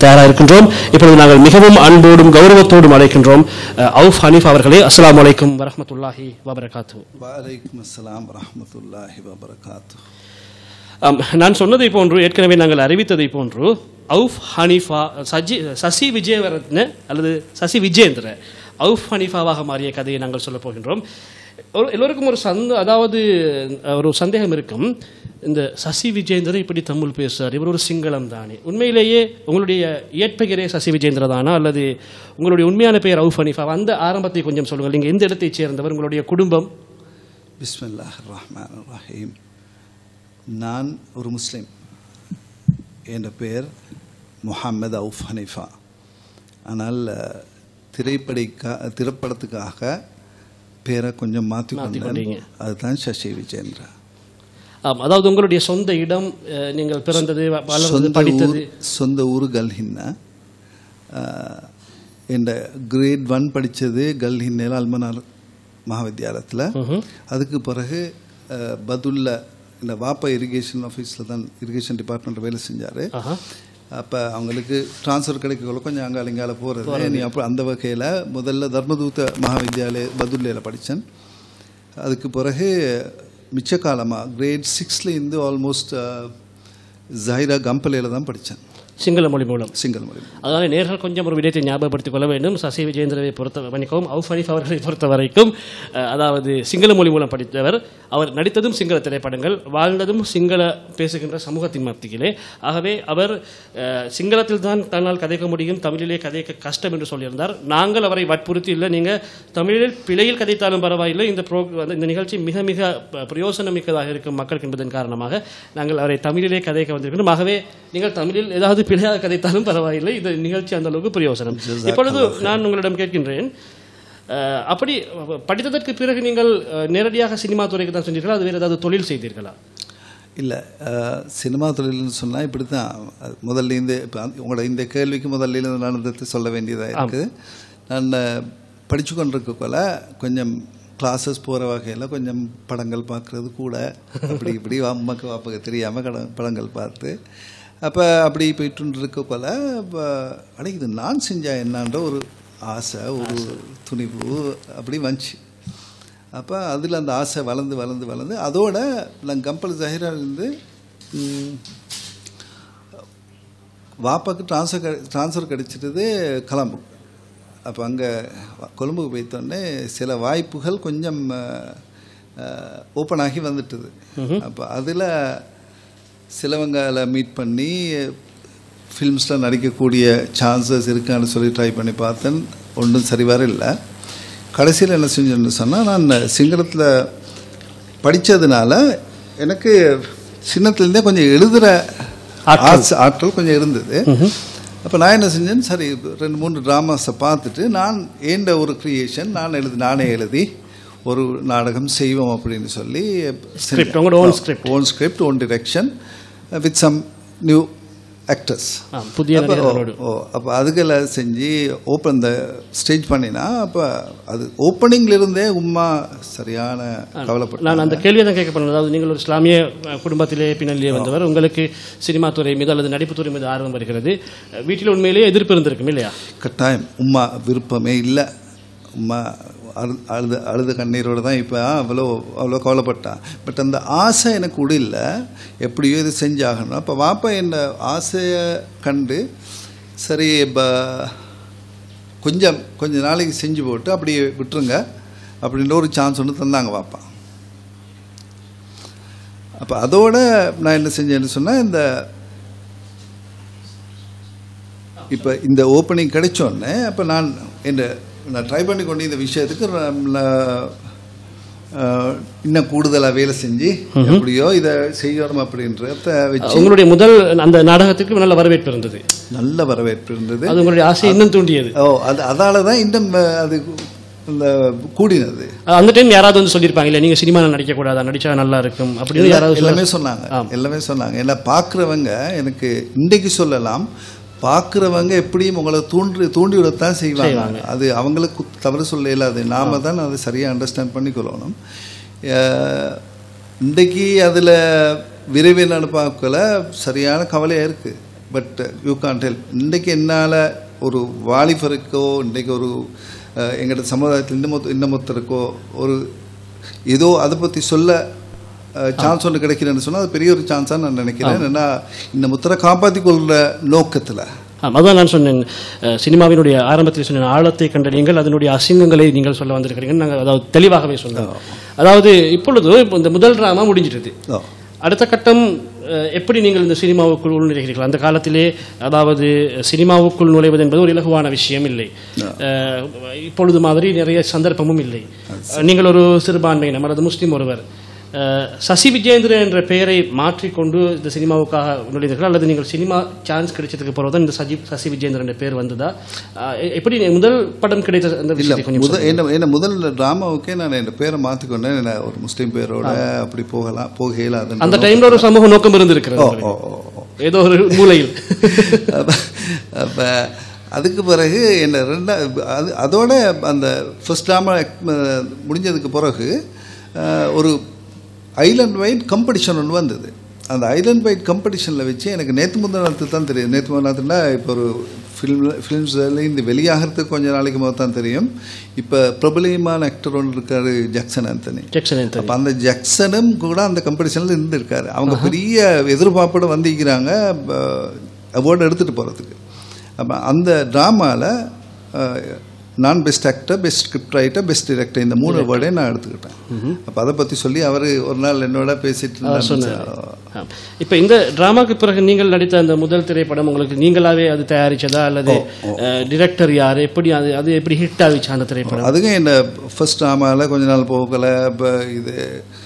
தயாராக இருக்கின்றோம் இப்பொழுது நாங்கள் மிகவும் அன்போடும் கௌரவத்தோடும் அழைக்கின்றோம் அஹ், அவுஃப் ஹனீஃப் அவர்களே அஸ்ஸலாமு அலைக்கும் வரஹ்மத்துல்லாஹி வபரகாத்து வலைக்கும் அஸ்ஸலாம் வரஹ்மத்துல்லாஹி வபரகாத்து ஆம், நான் சொன்னதை போன்று ஏற்கனவே நாங்கள் அறிவித்ததை போன்று அவுஃப் ஹனீஃபா சஜி சசி விஜயவரத்ன அல்லது சசி விஜேந்திர அவுஃப் ஹனீஃபாவாக மாறிய கதையை நாங்கள் சொல்லப் போகின்றோம் ஒரு- எல்லோருக்கும் ஒரு சந்த அதாவது அஹ், ஒரு சந்தேகம் இருக்கும் இந்த சசி விஜேந்திர இப்படி தமிழ் பேசுறார் இவர் ஒரு சிங்களம் தானே உண்மையிலேயே உங்களுடைய இயற்பெயரே சசி விஜேந்திர தானா அல்லது உங்களுடைய உண்மையான பெயர் அவுஃப் ஹனீஃபா அந்த ஆரம்பத்தை கொஞ்சம் சொல்லுங்கள் நீங்கள் எந்த இடத்தைச் சேர்ந்தவர் உங்களுடைய குடும்பம் பிஸ்மில்லாஹ் ரஹ்மான் ரஹீம் நான் ஒரு முஸ்லீம் என் பெயர் முஹம்மது அவுஃப் ஹனீஃபா ஆனால் அஹ், திரைப்படிக்கா திரைப்படத்துக்காக பேரை கொஞ்சம் மாற்றி மாத்திக்கொண்டீங்க. அதுதான் சசி விஜேந்திரா ஆம், அதாவது உங்களுடைய சொந்த இடம் அஹ், நீங்கள் பிறந்தது வ- வளர்ந்தது சொந்த படித்தது ஊர் சொந்த ஊர் கல்ஹின்ன என் கிரேட் ஒன் படித்தது கல்ஹின்னையில் அல்மனார் மகாவித்யாலயத்தில் அதுக்கு பிறகு அஹ், பதுல்ல இந்த வாப்பா இரிகேஷன் ஆஃபீஸில் தான் இரிகேஷன் டிபார்ட்மெண்ட்டில் வேலை செஞ்சார் ஆஹா. அப்போ அவங்களுக்கு ட்ரான்ஸ்ஃபர் கிடைக்கக்குள்ள கொஞ்சம் அங்கே அலிங்கால போகிறது நீ அப்போ அந்த வகையில் முதல்ல தர்மதூத்த மகாவித்யாலய பதுல்லையில் படித்தேன் அதுக்கு பிறகு மிச்ச காலமாக கிரேட் சிக்ஸ்லேருந்து ஆல்மோஸ்ட் ஜஹிரா கம்பலையில் தான் படித்தேன் சிங்கள மொழி மூலம் சிங்கள மொழி அதனால் நேர்கள் கொஞ்சம் ஒரு விடயத்தை ஞாபகப்படுத்திக் கொள்ள வேண்டும் சசி விஜேந்திரவை பொறுத்த மன்னிக்கவும் அவுஃப் ஹனீஃப் அவர்களை பொறுத்த வரைக்கும் அஹ், அதாவது சிங்கள மொழி மூலம் படித்தவர் அவர் நடித்ததும் சிங்கள திரைப்படங்கள் வாழ்ந்ததும் சிங்கள பேசுகின்ற சமூகத்தின் மத்தியிலே ஆகவே அவர் அஹ், சிங்களத்தில் தான் தன்னால் கதைக்க முடியும் தமிழிலே கதைக்க கஷ்டம் என்று சொல்லியிருந்தார் நாங்கள் அவரை வற்புறுத்தி இல்லை நீங்கள் தமிழில் பிழையில் கதைத்தாலும் பரவாயில்லை இந்த ப்ரோ இந்த நிகழ்ச்சி மிக மிக ப- பிரயோசனமிக்கதாக இருக்கும் மக்களுக்கு என்பதன் காரணமாக நாங்கள் அவரை தமிழிலே கதைக்க வந்திருக்கிறோம் ஆகவே நீங்கள் தமிழில் ஏதாவது பிழையாக கதைத்தாலும் பரவாயில்லை இந்த நிகழ்ச்சி அந்த அளவுக்கு பிரயோசனம் இப்பொழுது நான் உங்களிடம் கேட்கின்றேன் அஹ், அப்படி படித்ததற்கு பிறகு நீங்கள் அஹ், நேரடியாக சினிமா துறைக்கு தான் சென்றீர்களா அது வேறு ஏதாவது தொழில் செய்தீர்களா இல்லை சினிமா தொழில்னு சொன்னால் இப்படி தான் அது முதல்ல இந்த இப்போ உங்களோட இந்த கேள்விக்கு முதல்ல இருந்து நடந்தது சொல்ல வேண்டியதாக இருக்குது நான் படித்து கொண்டிருக்கக்குள்ள கொஞ்சம் கிளாஸஸ் போகிற வகையில் கொஞ்சம் படங்கள் பார்க்குறது கூட அப்படி இப்படி அம்மாக்கு வாப்பாக்கு தெரியாமல் கட படங்கள் பார்த்து அப்போ அப்படி போயிட்டு இருக்கக்குள்ள இப்போ அட இது நான் செஞ்சா என்னன்ற ஒரு ஆசை ஒரு துணிவு அப்படி வந்துச்சு அப்போ அதில் அந்த ஆசை வளர்ந்து வளர்ந்து வளர்ந்து அதோட நான் கம்பல் ஜஹீராலேருந்து வாப்பாக்கு ட்ரான்ஸ்ஃபர் ட்ரான்ஸ்ஃபர் கிடைச்சிட்டது கலம்பு அப்போ அங்கே கொழும்புக்கு போய்த்தோடனே சில வாய்ப்புகள் கொஞ்சம் ஓப்பன் ஆகி வந்துட்டுது அப்போ அதில் சிலவங்களை மீட் பண்ணி ஃபில்ம்ஸில் நடிக்கக்கூடிய சான்சஸ் இருக்கான்னு சொல்லி ட்ரை பண்ணி பார்த்தேன் ஒன்றும் சரி வர இல்லை கடைசியில் என்ன செஞ்சேன்னு சொன்னால் நான் சிங்களத்தில் படித்ததுனால எனக்கு சின்னத்துலேருந்தே கொஞ்சம் எழுதுகிற ஆர்ட்ஸ் ஆற்றல் கொஞ்சம் இருந்தது அப்போ நான் என்ன செஞ்சேன் சரி ரெண்டு மூணு ட்ராமாஸை பார்த்துட்டு நான் ஏண்ட ஒரு க்ரியேஷன் நான் எழுதி நானே எழுதி ஒரு நாடகம் செய்வோம் அப்படின்னு சொல்லி Script, உங்களோட own script. Own script own direction with some new actors ஆ, புதிய நடிகர்களோடு ஓ அப்போ அதுக்கெல்லாம் செஞ்சு ஓப்பன் இந்த ஸ்டேஜ் பண்ணினா அப்போ அது ஓப்பனிங்ல இருந்தே உமா சரியான கவலைப்பட்டு நான் அந்த கேள்வியை தான் கேட்க போனேன் அதாவது நீங்கள் ஒரு இஸ்லாமிய அஹ், குடும்பத்திலே பின்னணியிலே வந்தவர் உங்களுக்கு சினிமா துறை மீது அல்லது நடிப்புத்துறை மீது ஆர்வம் வருகிறது அஹ், வீட்டில் உண்மையிலேயே எதிர்ப்பு இருந்திருக்கும் இல்லையா கட்டாயம் உமா விருப்பமே இல்லை உமா அழு அழுது அழுத கண்ணீரோடு தான் இப்போ அவ்வளோ அவ்வளோ கவலைப்பட்டான் பட் அந்த ஆசை எனக்கு உடல எப்படியோ இது செஞ்சாகணும் அப்போ வாப்பா என்ன ஆசையை கண்டு சரி இப்போ கொஞ்சம் கொஞ்ச நாளைக்கு செஞ்சு போட்டு அப்படியே விட்டுருங்க அப்படின்ற ஒரு சான்ஸ் ஒன்று தந்தாங்க வாப்பா அப்போ அதோட நான் என்ன செஞ்சேன்னு சொன்னால் இந்த இப்போ இந்த ஓப்பனிங் கிடைச்சோடனே அப்போ நான் இந்த நான் ட்ரை பண்ணி கொண்டு இந்த விஷயத்துக்கு ர- ல- அஹ், இன்னும் கூடுதலாக வேலை செஞ்சு எப்படியோ இதை செய்யணும் அப்படின்றத வச்சு உங்களுடைய முதல் அந்த நாடகத்துக்கு நல்ல வரவேற்பு இருந்தது நல்ல வரவேற்பு இருந்தது அது உங்களுடைய ஆசை இன்னும் தூண்டியது ஓ அது அதால தான் இன்னும் அஹ், அது இந்த கூடினது அந்த டைம் யாராவது வந்து சொல்லியிருப்பாங்க இல்லை நீங்கள் சினிமாவில் நடிக்கக்கூடாதா நடிச்சா நல்லா இருக்கும் அப்படின்னு யாராவது சொல்ல- எல்லாமே சொன்னாங்க எல்லாமே சொன்னாங்க ஏன்னா பார்க்குறவங்க எனக்கு இன்றைக்கு சொல்லலாம் பார்க்குறவங்க எப்படியும் உங்களை தூண்டி தூண்டி விடத்தான் செய்வாங்க அது அவங்களுக்கு தவறு சொல்ல இயலாது நாம தான் அதை சரியாக அண்டர்ஸ்டாண்ட் பண்ணிக்கொள்ளணும் அஹ், இன்றைக்கு அதில் விரைவில் பார்க்கல சரியான கவலையாக இருக்குது பட் யூ கான்ட் ஹெல்ப் இன்றைக்கு என்னால் ஒரு வாலிபருக்கோ இன்றைக்கு ஒரு அஹ், எங்களோட சமுதாயத்தில் இன்னமும் இன்னமுத்தருக்கோ ஒரு ஏதோ அதை பற்றி சொல்ல சான்ஸ் ஒன்று கிடைக்கிறேன்னு சொன்னால் அது பெரிய ஒரு சான்ஸாக நான் நினைக்கிறேன் ஏன்னா இந்த முத்தரை காப்பாற்றி கொள்கிற நோக்கத்தில் ஆம், அதான் நான் சொன்னேன் அஹ், சினிமாவினுடைய ஆரம்பத்தில் சொன்ன ஆழத்தை கண்டறியுங்கள் அதனுடைய அசிங்கங்களை நீங்கள் சொல்ல வந்திருக்கிறீங்க நாங்கள் அதாவது தெளிவாகவே சொன்னோம் அதாவது இப்பொழுது இப்போ இந்த முதல் டிராமா முடிஞ்சிட்டது ஓ அடுத்த கட்டம் அஹ், எப்படி நீங்கள் இந்த சினிமாவுக்குள் உள்நுழைகிறீர்கள் அந்த காலத்திலே அதாவது சினிமாவுக்குள் நுழைவது என்பது ஒரு இலகுவான விஷயம் இல்லை அஹ், இப்பொழுது மாதிரி நிறைய சந்தர்ப்பமும் இல்லை அஹ், நீங்கள் ஒரு சிறுபான்மையினர் அல்லது முஸ்லீம் ஒருவர் அஹ், சசி விஜயேந்திரன் என்ற பெயரை மாற்றிக்கொண்டு இந்த சினிமாவுக்காக நுழைந்தீர்கள் அல்லது நீங்கள் சினிமா சான்ஸ் கிடைச்சதுக்கு பிறகு தான் இந்த சஜி சசி விஜயேந்திரன் என்ற பெயர் வந்ததா அஹ், எ- எப்படி நீ- முதல் படம் கிடைத்த அந்த இல்லை விஷயத்தை கொஞ்சம் முத என்ன என்ன முதல் ட்ராமாவுக்கே நான் என் பேரை மாற்றிக்கொண்டேன் என்ன ஒரு முஸ்லீம் பேரோட அப்படி போகலாம் போக இயலாதுன்னு அந்த டைம்ல ஒரு சமூக நோக்கம் இருந்திருக்கிறது ஓ உங்களுக்கு. ஓ ஓ ஓ ஏதோ ஒரு மூலையில் அப்ப- அப்ப அதுக்கு பிறகு என்ன ரெண்டா அது அதோட அந்த ஃபர்ஸ்ட் ட்ராமா முடிஞ்சதுக்கு பிறகு அஹ், ஒரு ஐலண்ட் வைட் காம்படிஷன் ஒன்று வந்தது அந்த ஐலண்ட் வைட் காம்படிஷனில் வச்சு எனக்கு நேற்று முந்தின நாளத்து தான் தெரியும் நேற்று முந்தின நாளுனா இப்போ ஒரு ஃபிலிம் ஃபிலிம்ஸில் இந்த வெளியாகிறதுக்கு கொஞ்ச நாளைக்கு முதல் தான் தெரியும் இப்போ பிரபலியமான ஆக்டர் ஒன்று இருக்காரு ஜாக்சன் ஆந்தனி ஜெக்சன் ஆண்டனி. அப்போ அந்த ஜாக்சனும் கூட அந்த காம்படிஷனில் இருந்திருக்காரு அவங்க பெரிய எதிர்பார்ப்போட வந்திருக்கிறாங்க அவார்டு எடுத்துகிட்டு போகிறதுக்கு அப்போ அந்த ட்ராமாவில் நான் best actor best script writer best director இந்த மூணு அவார்டையும் நான் எடுத்துக்கிட்டேன் அப்போ அதை பற்றி சொல்லி அவர் ஒரு நாள் என்னோட பேசிட்டு இருந்தாரு ஆம். இப்ப இந்த டிராமாக்கு பிறகு நீங்கள் நடித்த அந்த முதல் திரைப்படம் உங்களுக்கு நீங்களாவே அது தயாரிச்சதா அல்லது டிரெக்டர் யார் எப்படி அது அது எப்படி ஹிட் ஆகிச்சு அந்த திரைப்படம் அதுக்கும் என்ன ஃபர்ஸ்ட் ட்ராமாவில் கொஞ்ச நாள் போகல இப்போ இது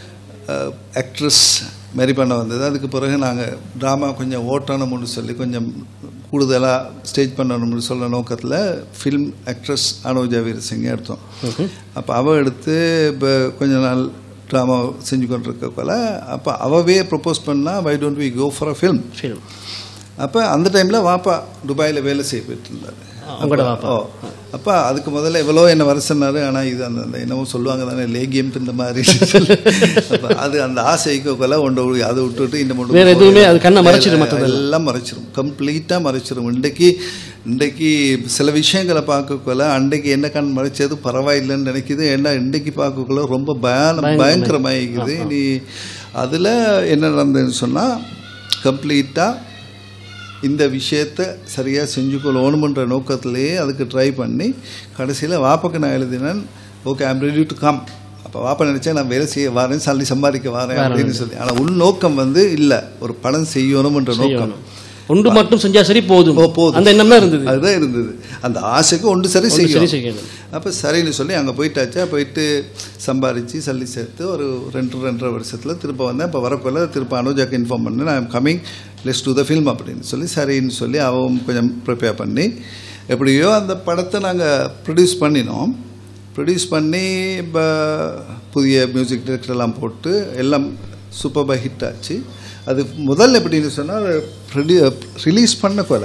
ஆக்ட்ரஸ் மாரி பண்ண வந்தது அதுக்கு பிறகு நாங்கள் ட்ராமா கொஞ்சம் ஓட்டணும்னு சொல்லி கொஞ்சம் கூடுதலாக ஸ்டேஜ் பண்ணணும்னு சொல்ல நோக்கத்தில் ஃபில்ம் ஆக்ட்ரஸ் அனுஜா வீரசிங்க எடுத்தோம் அப்போ அவள் எடுத்து இப்போ கொஞ்ச நாள் ட்ராமா செஞ்சு கொண்டிருக்கக்குள்ள அப்போ அவவே ப்ரப்போஸ் பண்ணால் why don't we go for a film film அப்போ அந்த டைமில் வாப்பா துபாயில் வேலை செய்ய போயிட்டு இருந்தார் உங்களோட வாப்பா ஓ அப்போ அதுக்கு முதல்ல எவ்வளோ என்ன வர சொன்னாரு ஆனால் இது அந்த அந்த என்னவோ சொல்லுவாங்க தானே லேகியம் இந்த மாதிரி அப்போ அது அந்த ஆசைக்கு கொலை ஒன்று அதை விட்டுட்டு இந்த மட்டும் வேற எதுவுமே அது கண்ணை மறைச்சிடும் எல்லாம் மறைச்சிரும் கம்ப்ளீட்டாக மறைச்சிரும் இன்றைக்கு இன்றைக்கு சில விஷயங்களை பார்க்கக்குள்ள அன்றைக்கு என்ன கண் மறைச்சது பரவாயில்லைன்னு நினைக்குது ஏன்னா இன்றைக்கு பார்க்கக்குள்ள ரொம்ப பயான பயங்கரமாகிக்குது நீ அதில் என்ன நடந்ததுன்னு சொன்னால் கம்ப்ளீட்டாக இந்த விஷயத்தை சரியாக செஞ்சுக்கொள்ளணுமன்ற நோக்கத்திலேயே அதுக்கு ட்ரை பண்ணி கடைசியில் வாப்பக்கு நான் எழுதினேன் okay I'm ready to come அப்போ வாப்பா நினச்சேன் நான் வேலை செய்ய வரேன் சல்லி சம்பாதிக்க வரேன் அப்படின்னு சொல்லி ஆனால் உள் நோக்கம் வந்து இல்லை ஒரு படம் செய்யணுமன்ற நோக்கம் ஒன்று மட்டும் செஞ்சா சரி போதும் ஓ, போதும். அந்த எண்ணம் தான் இருந்தது அதுதான் இருந்தது அந்த ஆசைக்கு ஒன்று சரி சரி செய்யும் செய்யணும் அப்போ சரின்னு சொல்லி அங்கே போயிட்டாச்சா போயிட்டு சம்பாரித்து சல்லி சேர்த்து ஒரு ரெண்டு ரெண்டரை வருஷத்தில் திரும்ப வந்தேன் இப்போ வரக்குள்ள திரும்ப அனுஜாக்கு இன்ஃபார்ம் பண்ணேன் நான் coming less to the film அப்படின்னு சொல்லி சரின்னு சொல்லி அவன் கொஞ்சம் ப்ரிப்பேர் பண்ணி எப்படியோ அந்த படத்தை நாங்கள் ப்ரொடியூஸ் பண்ணினோம் ப்ரொடியூஸ் பண்ணி இப்போ புதிய மியூசிக் டைரக்டர்லாம் போட்டு எல்லாம் சூப்பராக ஹிட் ஆச்சு அது முதல்ல எப்படின்னு சொன்னால் ரிலீஸ் பண்ண கூட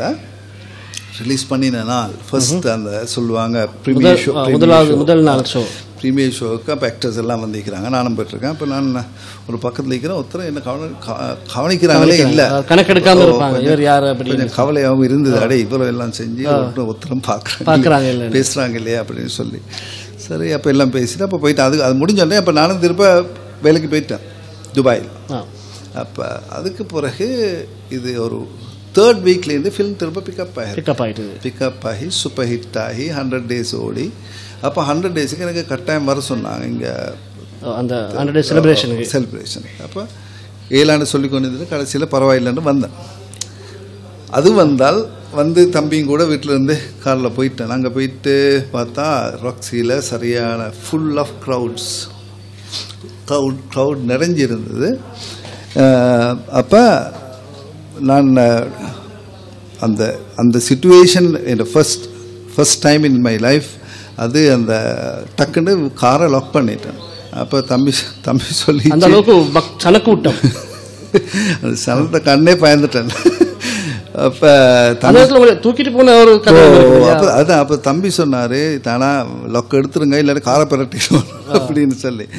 ரிலீஸ் பண்ணின நாள் ஃபர்ஸ்ட் அந்த சொல்லுவாங்க ப்ரீமியர் ஷோ ஆ, முதலாவது முதல் நாள் ஷோ ப்ரீமியர் ஷோவுக்கு அப்போ ஆக்டர்ஸ் எல்லாம் வந்திருக்கிறாங்க நானும் போயிட்டுருக்கேன் அப்போ நான் ஒரு பக்கத்தில் இருக்கிறேன் ஒருத்தர் என்ன கவனி க- கவனிக்கிறாங்களே இல்லை கணக்கெடுக்காம இருப்பாங்க இவர் யார் அப்படின்னு கொஞ்சம் கவலையாகவும் இருந்தது அடே இவ்வளோ எல்லாம் செஞ்சு ஒருத்தரும் ஒருத்தரும் பார்க்குறாங்க பார்க்கறாங்க இல்ல. பேசுகிறாங்க இல்லையா அப்படின்னு சொல்லி சரி அப்போ எல்லாம் பேசிட்டு அப்போ போயிட்டு அது அது முடிஞ்சோடனே அப்போ நானும் திரும்ப வேலைக்கு போயிட்டேன் துபாயில் ஆ. அப்போ அதுக்கு பிறகு இது ஒரு தேர்ட் வீக்லேருந்து ஃபிலிம் திரும்ப பிக்கப் ஆகிருக்கு பிக்கப் ஆயிட்டு பிக்கப் ஆகி சூப்பர் ஹிட் ஆகி ஹண்ட்ரட் டேஸ் ஓடி அப்போ ஹண்ட்ரட் டேஸுக்கு எனக்கு கட்டாயம் வர சொன்னாங்க இங்கே அந்த ஹண்ட்ரட் டே செலிப்ரேஷனுக்கு செலிப்ரேஷன் அப்போ ஏழாண்டு சொல்லி கொண்டு இருந்தது கடைசியில் பரவாயில்லைன்னு வந்தேன் அது வந்தால் வந்து தம்பியும் கூட வீட்டில் இருந்து காரில் போயிட்டேன் அங்கே போயிட்டு பார்த்தா ராக்ஸியில் சரியான full of crowds crowd crowd நிறைஞ்சிருந்தது அப்போ நான் அஹ், அந்த அந்த சுச்சுவேஷன் என் first first time in my life அது அந்த டக்குன்னு காரை லாக் பண்ணிட்டேன் அப்போ தம்பி தம்பி சொல்லி அந்த அளவுக்கு பக்- சனக்கூட்டம் அந்த சனத்தை கண்ணே பயந்துட்டேன் அப்போ அந்த இடத்துல உங்களை தூக்கிட்டு போன ஒரு கதை இருக்கு இல்லையா? அப்போ அதான் அப்போ தம்பி சொன்னார் தானா லொக்க எடுத்துருங்க இல்லாட்டி காரை பிரட்டிடும் அப்படின்னு சொல்லி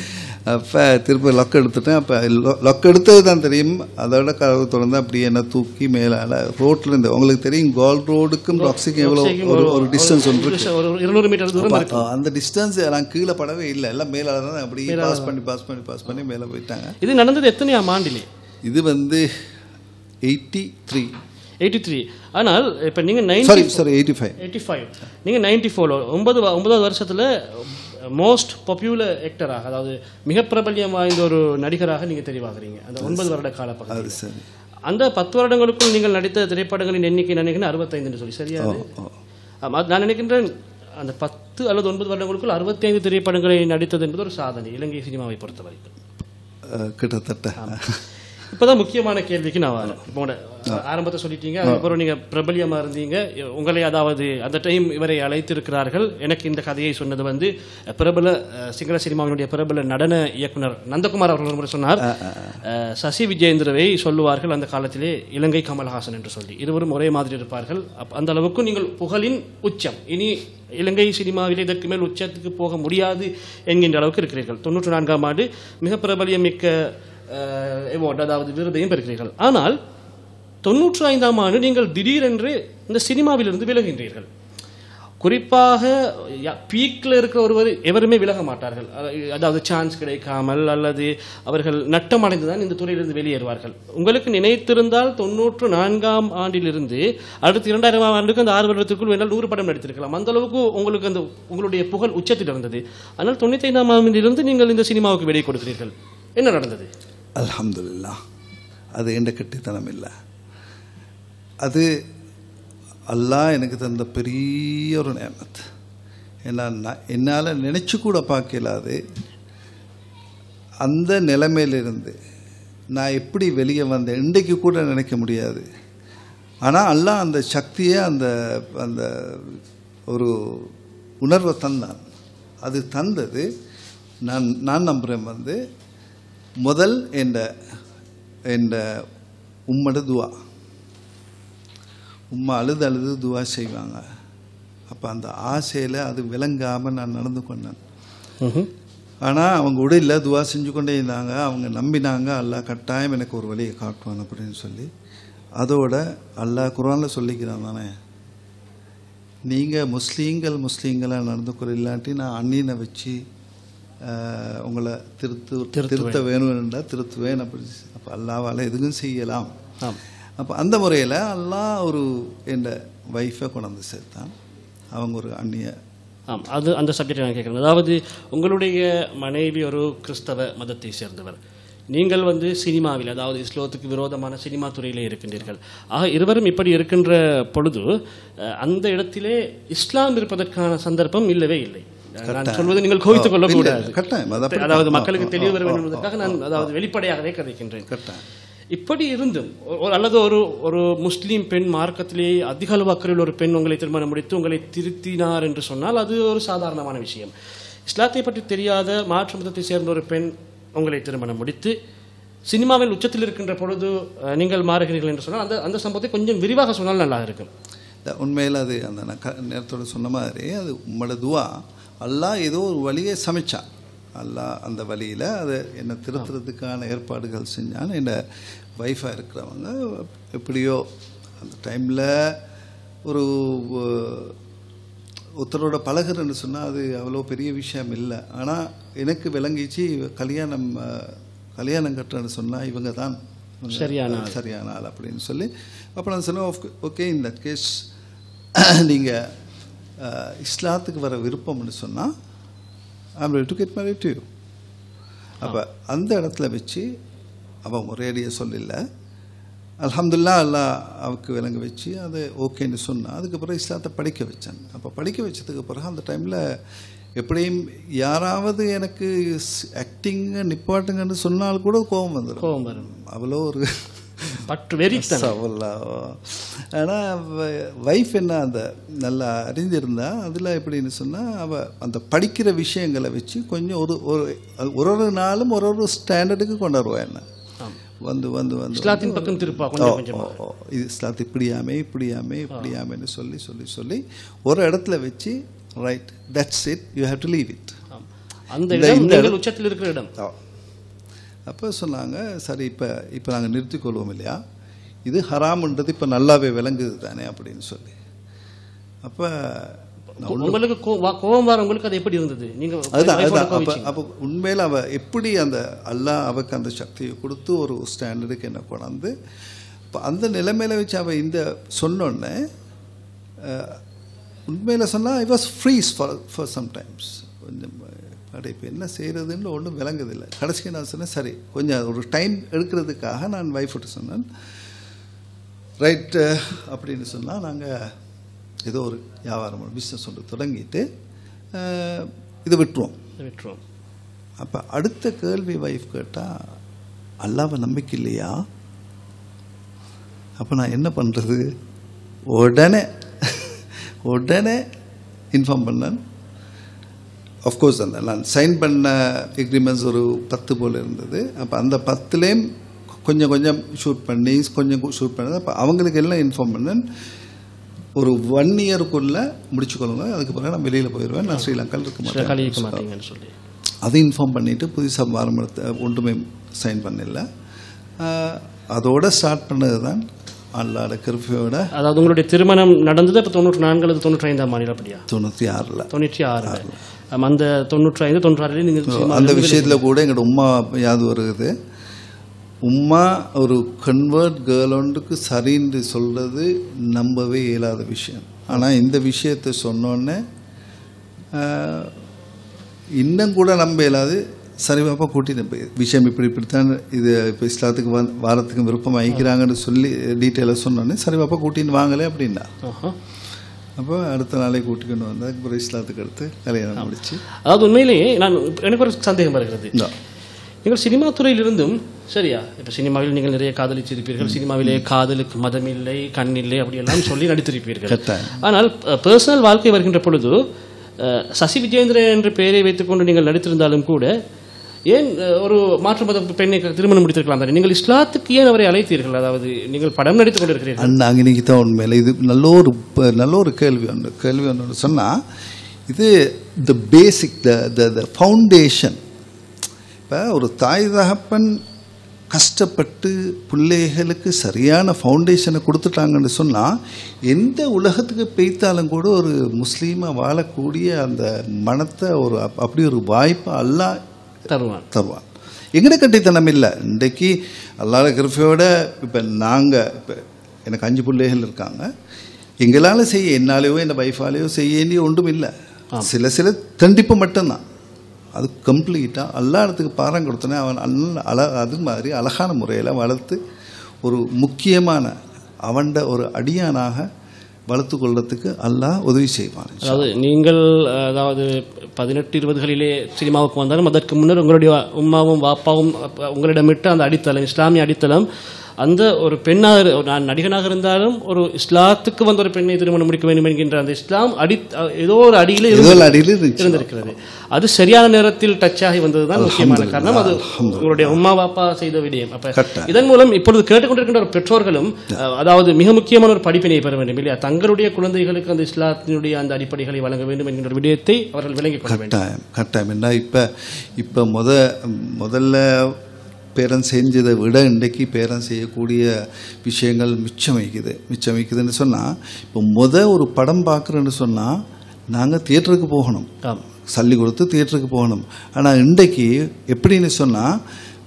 அப்போ திருப்பி லொக் எடுத்துட்டேன் அப்போ லொக் எடுத்தது தான் தெரியும் அதோட கதவு திறந்து அப்படியே என்ன தூக்கி மேலால ரோட்ல இருந்து உங்களுக்கு தெரியும் கோல்ட் ரோடுக்கும் ராக்ஸிக்கும் எவ்வளோ ஒரு ஒரு டிஸ்டன்ஸ் ஒன்று இருக்கு ஒரு இருநூறு மீட்டர் தூரம் அப்ப அந்த டிஸ்டன்ஸ் நான் கீழே படவே இல்லை எல்லாம் மேலால தான் அப்படியே பாஸ் பண்ணி பாஸ் பண்ணி பாஸ் பண்ணி மேலே போயிட்டாங்க இது நடந்தது எத்தனையாம் ஆண்டிலே இது வந்து எயிட்டி த்ரீ எயிட்டி த்ரீ ஆனால் இப்போ நீங்கள் nine sorry sorry eighty five eighty five நீங்கள் நைன்டி ஃபோரில் ஒன்பது வ- ஒன்பதாவது வருஷத்தில் மோஸ்ட் பாப்புலர் ஆக்டராக அதாவது மிக பிரபல்யம் வாய்ந்த ஒரு நடிகராக நீங்கள் தெரிவாகிறீங்க அந்த ஒன்பது வருட கால அது பகுதியில் சரி அந்த பத்து வருடங்களுக்குள் நீங்கள் நடித்த திரைப்படங்களின் எண்ணிக்கை நினைக்கிறேன் அறுபத்தைந்துன்னு சொல்லி சரியா அது? ஓ. ஆமா, அது நான் நினைக்கின்றேன் அந்த பத்து அல்லது ஒன்பது வருடங்களுக்குள் அறுபத்தைந்து திரைப்படங்களை நடித்தது என்பது ஒரு சாதனை இலங்கை சினிமாவை பொறுத்த வரைக்கும் அஹ், கிட்டத்தட்ட இப்போதான் முக்கியமான கேள்விக்கு நான் வரேன் இப்போ உங்களோட ஆரம்பத்தை சொல்லிட்டீங்க அதுக்கப்புறம் நீங்க பிரபல்யமா இருந்தீங்க உங்களை அதாவது அந்த டைம் இவரை அழைத்திருக்கிறார்கள் எனக்கு இந்த கதையை சொன்னது வந்து பிரபல அஹ், சிங்கள சினிமாவினுடைய பிரபல நடன இயக்குனர் நந்தகுமார் அவர்கள் ஒரு முறை சொன்னார் அஹ், சசி விஜயேந்திரவை சொல்லுவார்கள் அந்த காலத்திலே இலங்கை கமல்ஹாசன் என்று சொல்லி இருவரும் ஒரே மாதிரி இருப்பார்கள் அப்ப அந்த அளவுக்கு நீங்கள் புகழின் உச்சம் இனி இலங்கை சினிமாவில் இதற்கு மேல் உச்சத்துக்கு போக முடியாது என்கின்ற அளவுக்கு இருக்கிறீர்கள் தொண்ணூற்றி நான்காம் ஆண்டு மிக பிரபலியம் மிக்க அவார்டு அதாவது விருதையும் பெறுகிறீர்கள் ஆனால் தொண்ணூற்றி ஐந்தாம் ஆண்டு நீங்கள் திடீரென்று இந்த சினிமாவிலிருந்து விலகின்றீர்கள் குறிப்பாக பீக்கில் இருக்கிற ஒருவர் எவருமே விலக மாட்டார்கள் அத- அதாவது சான்ஸ் கிடைக்காமல் அல்லது அவர்கள் நட்டமடைந்து தான் இந்த துறையிலிருந்து வெளியேறுவார்கள் உங்களுக்கு நினைத்திருந்தால் தொண்ணூற்று நான்காம் ஆண்டிலிருந்து அடுத்து இரண்டாயிரம் ஆண்டுக்கு அந்த ஆறு வருடத்திற்குள் வேண்டால் நூறு படம் நடித்திருக்கலாம் அந்த அளவுக்கு உங்களுக்கு அந்த உங்களுடைய புகழ் உச்சத்தில் இருந்தது ஆனால் தொண்ணூத்தி ஐந்தாம் ஆண்டிலிருந்து நீங்கள் இந்த சினிமாவுக்கு விடை கொடுக்கிறீர்கள் என்ன நடந்தது அல்ஹம்துலில்லாஹ் அது எந்த கெட்டித்தனம் இல்லை அது அல்லாஹ் எனக்கு தந்த பெரிய ஒரு நேமத் ஏன்னா நான் என்னால் நினச்சி கூட பார்க்கலாது அந்த நிலைமையிலிருந்து நான் எப்படி வெளியே வந்தேன் இன்றைக்கு கூட நினைக்க முடியாது ஆனால் அல்லாஹ் அந்த சக்தியை அந்த அந்த ஒரு உணர்வை தந்தான் அது தந்தது நான் நான் நம்புகிறேன் வந்து முதல் என்ற என்ற உம்மோட துவா உம்மா அழுது அழுது துவா செய்வாங்க அப்போ அந்த ஆசையில் அது விளங்காமல் நான் நடந்து கொண்டேன் ஆனால் அவங்க உடையில் துவா செஞ்சு கொண்டே இருந்தாங்க அவங்க நம்பினாங்க அல்லாஹ் கட்டாயம் எனக்கு ஒரு வழியை காட்டுவான் அப்படின்னு சொல்லி அதோட அல்லாஹ் குரானில் சொல்லிக்கிறான் தானே நீங்கள் முஸ்லீம்கள் முஸ்லீம்களாக நடந்துக்கிற இல்லாட்டி நான் அண்ணீனை வச்சு ஆஹ், உங்களை திருத்து திருத்த வேணும்னா திருத்துவேன் அப்படி அப்போ அல்லாவால் எதுவும் செய்யலாம் ஆம் அப்போ அந்த முறையில் அல்லாஹ் ஒரு என் ஒய்ஃபை கொண்டாந்து சேர்த்தான் அவங்க ஒரு அந்நிய ஆம் அது அந்த சப்ஜெக்ட் நான் கேட்குறேன் அதாவது உங்களுடைய மனைவி ஒரு கிறிஸ்தவ மதத்தை சேர்ந்தவர் நீங்கள் வந்து சினிமாவில் அதாவது இஸ்லாத்துக்கு விரோதமான சினிமா துறையிலே இருக்கின்றீர்கள் ஆக இருவரும் இப்படி இருக்கின்ற பொழுது அஹ், அந்த இடத்திலே இஸ்லாம் இருப்பதற்கான சந்தர்ப்பம் இல்லவே இல்லை நான் சொல்வது நீங்கள் கோவித்துக் கொள்ளக்கூடாது இல்லை, கட்டாயம், அது அப்படி அதாவது தான். மக்களுக்கு ஆ, தெளிவு ஆ, வர ஆ, வேண்டும் என்பதற்காக நான் அதாவது வெளிப்படையாகவே கதைக்கின்றேன் கட்டாயம் இப்படி இருந்தும் ஒரு அல்லது ஒரு ஒரு முஸ்லீம் பெண் மார்க்கத்திலேயே அதிக அளவு அக்கறையில் ஒரு பெண் உங்களை திருமணம் முடித்து உங்களை திருத்தினார் என்று சொன்னால் அது ஒரு சாதாரணமான விஷயம் இஸ்லாத்தை பற்றி தெரியாத மாற்று மதத்தை சேர்ந்த ஒரு பெண் உங்களை திருமணம் முடித்து சினிமாவில் உச்சத்தில் இருக்கின்ற பொழுது அஹ், நீங்கள் மாறுகிறீர்கள் என்று சொன்னால் அந்த அந்த சம்பவத்தை கொஞ்சம் விரிவாக சொன்னால் நல்லா இருக்கும் இல்ல, உண்மையில் அது அந்த நான் க நேரத்தோட சொன்ன மாதிரி அது உம்மோட துவா அல்லாஹ் ஏதோ ஒரு வழியை சமைச்சான் அல்லாஹ் அந்த வழியில் அதை என்னை திருத்துறதுக்கான ஏற்பாடுகள் செஞ்சான் என் ஒய்ஃபாக இருக்கிறவங்க எப்படியோ அந்த டைமில் ஒரு அஹ், ஒருத்தரோட பழகுறேன்னு சொன்னால் அது அவ்வளோ பெரிய விஷயம் இல்லை ஆனால் எனக்கு விளங்கிச்சு கல்யாணம் அஹ், கல்யாணம் கட்டுறேன்னு சொன்னால் இவங்க தான் இவங்க சரியான சரியான ஆள் அப்படின்னு சொல்லி அப்போ நான் சொன்னேன் ஓகே இந்த கேஸ் நீங்கள் இஸ்லாத்துக்கு வர விருப்பம்னு சொன்னால் I'm ready to get marry to you அப்போ அந்த இடத்துல வச்சு அவன் ஒரேடியாக சொல்லல அல்ஹம்துலில்லாஹ் அல்லாஹ் அவருக்கு விளங்க வச்சு அதை ஓகேன்னு சொன்னான் அதுக்கப்புறம் இஸ்லாத்தை படிக்க வச்சான் அப்போ படிக்க வச்சதுக்கு பிறகு அந்த டைமில் எப்படியும் யாராவது எனக்கு ஆக்டிங்க நிப்பாட்டுங்கன்னு சொன்னால் கூட கோபம் வந்துடும் கோபம் வரும் அவ்வளோ ஒரு பற்று வெறித்தனம் அவ்வளோ ஆனால் வைஃப் என்ன அந்த நல்லா அறிந்திருந்தா அதில் எப்படின்னு சொன்னால் அவள் அந்த படிக்கிற விஷயங்களை வச்சு கொஞ்சம் ஒரு ஒரு ஒரு ஒரு நாளும் ஒரு ஒரு ஸ்டாண்டர்டுக்கு கொண்டு வருவா என்ன ஆம். வந்து வந்து வந்து இஸ்லாத்தின் பக்கம் திருப்பா ஓ, கொஞ்சம் கொஞ்சமா ஓ, ஓ. இது இஸ்லாத்து இப்படியாமே இப்படியாமே இப்படியாமேன்னு சொல்லி சொல்லி சொல்லி ஒரு இடத்துல வச்சு right that's it you have to leave it ஆம். அந்த இந்த- இடம் இந்த நீங்கள் உச்சத்தில் இருக்கிற இடம் அப்போ சொன்னாங்க சரி இப்போ இப்போ நாங்கள் நிறுத்திக்கொள்வோம் இல்லையா இது ஹராம்ன்றது இப்போ நல்லாவே விளங்குது தானே அப்படின்னு சொல்லி அப்போ உங்களுக்கு கோ- வா- கோபம் வர உங்களுக்கு அது எப்படி இருந்தது நீங்க அதுதான் wife ஓட அதுதான் அப்போ கோவிச்சீங்க. அப்போ உண்மையில் அவ எப்படி அந்த அல்லாஹ் அவக்கு அந்த சக்தியை கொடுத்து ஒரு ஸ்டாண்டர்டுக்கு என்ன கொண்டாந்து இப்போ அந்த நிலைமையில வச்சு அவ இந்த சொன்னோடனே உண்மையில் சொன்னால் I was freeze for for sometimes கொஞ்சம் அட இப்போ என்ன செய்கிறதுன்னு ஒன்றும் விளங்குதில்லை கடைசிக்கு நான் சொன்னேன் சரி கொஞ்சம் ஒரு டைம் எடுக்கிறதுக்காக நான் ஒய்ஃப்கிட்ட சொன்னேன் ரைட்டு அப்படின்னு சொன்னால் நாங்கள் ஏதோ ஒரு வியாபாரம் பிஸ்னஸ் ஒன்று தொடங்கிட்டு அஹ், இதை விட்டுருவோம் விட்டுருவோம் அப்போ அடுத்த கேள்வி வைஃப் கேட்டால் அல்லாவை நம்பிக்கை இல்லையா அப்போ நான் என்ன பண்ணுறது உடனே உடனே இன்ஃபார்ம் பண்ணேன் அஃப்கோர்ஸ் அந்த நான் சைன் பண்ண எக்ரிமெண்ட்ஸ் ஒரு பத்து போல் இருந்தது அப்போ அந்த பத்துலேயும் கொஞ்சம் கொஞ்சம் ஷூட் பண்ணி கொஞ்சம் ஷூட் பண்ணது அப்போ அவங்களுக்கு எல்லாம் இன்ஃபார்ம் பண்ணேன் ஒரு ஒன் இயருக்குள்ளே முடிச்சுக்கொள்ளுங்க அதுக்கு பிறகு நான் வெளியில் போயிடுவேன் நான் ஸ்ரீலங்காவில் இருக்க சில கழிக்க மாட்டேன் மாட்டீங்கன்னு சொல்லி அதை இன்ஃபார்ம் பண்ணிவிட்டு புதுசாக வாரமரத்தை ஒன்றுமே சைன் பண்ணல ஆஹ், அதோட ஸ்டார்ட் பண்ணது தான் அல்லாட கிருஃபியோட அதாவது உங்களுடைய திருமணம் நடந்தது இப்போ தொண்ணூற்றி நான்கு அல்லது தொண்ணூற்றி ஐந்தாம் மாநில அப்படியா தொண்ணூற்றி ஆறில் தொண்ணூற்றி ஆறு அந்த தொண்ணூற்றி ஐந்து தொண்ணூற்றி ஆறில் நீங்கள் சினிமாவில் அந்த விஷயத்தில் கூட எங்களோட உமா யாது வருது உம்மா ஒரு கன்வெர்ட் கேர்ளொண்டுக்கு சரின்னு சொல்கிறது நம்பவே இயலாத விஷயம் ஆனால் இந்த விஷயத்தை சொன்னோன்னே ஆஹ், இன்னும் கூட நம்ப இயலாது சரி பாப்பா கூட்டிட்டு போய் விஷயம் இப்படி இப்படித்தான் இது இப்போ இஸ்லாத்துக்கு வந்து வாரத்துக்கு விருப்பம் ஆகிக்கிறாங்கன்னு சொல்லி டீட்டெயிலாக சொன்னோன்னே சரி பாப்பா கூட்டின்னு வாங்கலே அப்படின்னா ஆஹா. அப்போ அடுத்த நாளே கூட்டிக்கொண்டு வந்தேன் அப்புறம் இஸ்லாத்துக்கு அடுத்து கல்யாணம் முடிச்சு அதாவது உண்மையிலேயே நான் எனக்கு ஒரு சந்தேகம் வருகிறது இந்தா. நீங்கள் சினிமா துறையில் இருந்தும் சரியா இப்போ சினிமாவில் நீங்கள் நிறைய காதலிச்சிருப்பீர்கள் சினிமாவிலே காதலுக்கு மதம் இல்லை கண் இல்லை அப்படியெல்லாம் சொல்லி நடித்திருப்பீர்கள் கட்டாயம் ஆனால் பர்சனல் வாழ்க்கை வருகின்ற பொழுது அஹ், சசி விஜேந்திரன் என்ற பெயரை வைத்துக்கொண்டு நீங்கள் நடித்திருந்தாலும் கூட ஏன் அஹ், ஒரு மாற்று மத பெண்ணை திருமணம் முடித்திருக்கலாம் தானே நீங்கள் இஸ்லாத்துக்கு ஏன் அவரை அழைத்தீர்கள் அதாவது நீங்கள் படம் நடித்துக் கொண்டிருக்கிறீர்கள் அண்ணா அன்னைக்கு தான் உண்மையில் இது நல்ல ஒரு ப- நல்ல ஒரு கேள்வி ஒன்று கேள்வி ஒன்று சொன்னால் இது த பேசிக் த த த ஃபவுண்டேஷன் இப்போ ஒரு தாய் தகப்பன் கஷ்டப்பட்டு பிள்ளைகளுக்கு சரியான ஃபவுண்டேஷனை கொடுத்துட்டாங்கன்னு சொன்னால் எந்த உலகத்துக்கு பெய்த்தாலும் கூட ஒரு முஸ்லீமாக வாழக்கூடிய அந்த மனத்தை ஒரு அப்- அப்படி ஒரு வாய்ப்பை அல்லாஹ் தருவான் தருவான் எங்கட கட்டித்தனம் இல்லை இன்றைக்கு அல்லாத கிருஃபையோட இப்போ நாங்கள் இப்போ எனக்கு அஞ்சு பிள்ளைகள் இருக்காங்க எங்களால் செய்ய என்னாலேயோ என் வைஃபாலேயோ செய்ய வேண்டிய ஒன்றும் இல்லை சில சில தண்டிப்பு மட்டும்தான் அது கம்ப்ளீட்டாக எல்லா இடத்துக்கு பாரம் கொடுத்தோன்னே அவன் நல்ல அழ அது மாதிரி அழகான முறையில் வளர்த்து ஒரு முக்கியமான அவன்ட ஒரு அடியானாக வளர்த்து கொள்றதுக்கு அல்லாஹ் உதவி செய்வான் அதாவது நீங்கள் அஹ், அதாவது பதினெட்டு இருபதுகளிலே சினிமாவுக்கு வந்தாலும் அதற்கு முன்னர் உங்களுடைய உம்மாவும் வாப்பாவும் அப்ப உங்களிடமிட்ட அந்த அடித்தளம் இஸ்லாமிய அடித்தளம் அந்த ஒரு பெண்ணாக இரு- நான் நடிகனாக இருந்தாலும் ஒரு இஸ்லாத்துக்கு வந்த ஒரு பெண்ணை திருமணம் முடிக்க வேண்டும் என்கின்ற அந்த இஸ்லாம் அடி அஹ், ஏதோ ஒரு அடியிலே ஏதோ இருந்து- ஒரு அடியில் இருந்துச்சு இருந்திருக்கிறது அது சரியான நேரத்தில் டச் ஆகி வந்ததுதான் முக்கியமான காரணம் அது உங்களுடைய உம்மா பாப்பா செய்த விடயம் அப்ப கரெக்ட். இதன் மூலம் இப்பொழுது கேட்டுக்கொண்டிருக்கின்ற ஒரு பெற்றோர்களும் அஹ், அதாவது மிக முக்கியமான ஒரு படிப்பினை பெற வேண்டும் இல்லையா தங்களுடைய குழந்தைகளுக்கு அந்த இஸ்லாத்தினுடைய அந்த அடிப்படைகளை வழங்க வேண்டும் என்கின்ற ஒரு விடயத்தை அவர்கள் விளங்கிக் கொள்ள வேண்டும் கட்டாயம் கட்டாயம் என்ன இப்போ இப்போ முத முதல்ல பேரன் செஞ்சதை விட இன்றைக்கு பேரன் செய்யக்கூடிய விஷயங்கள் மிச்சம் வைக்குது மிச்சம் வைக்குதுன்னு சொன்னால் இப்போ முத ஒரு படம் பார்க்குறேன்னு சொன்னால் நாங்கள் தியேட்டருக்கு போகணும் ஆம் சல்லி கொடுத்து தியேட்டருக்கு போகணும் ஆனால் இன்றைக்கு எப்படின்னு சொன்னால்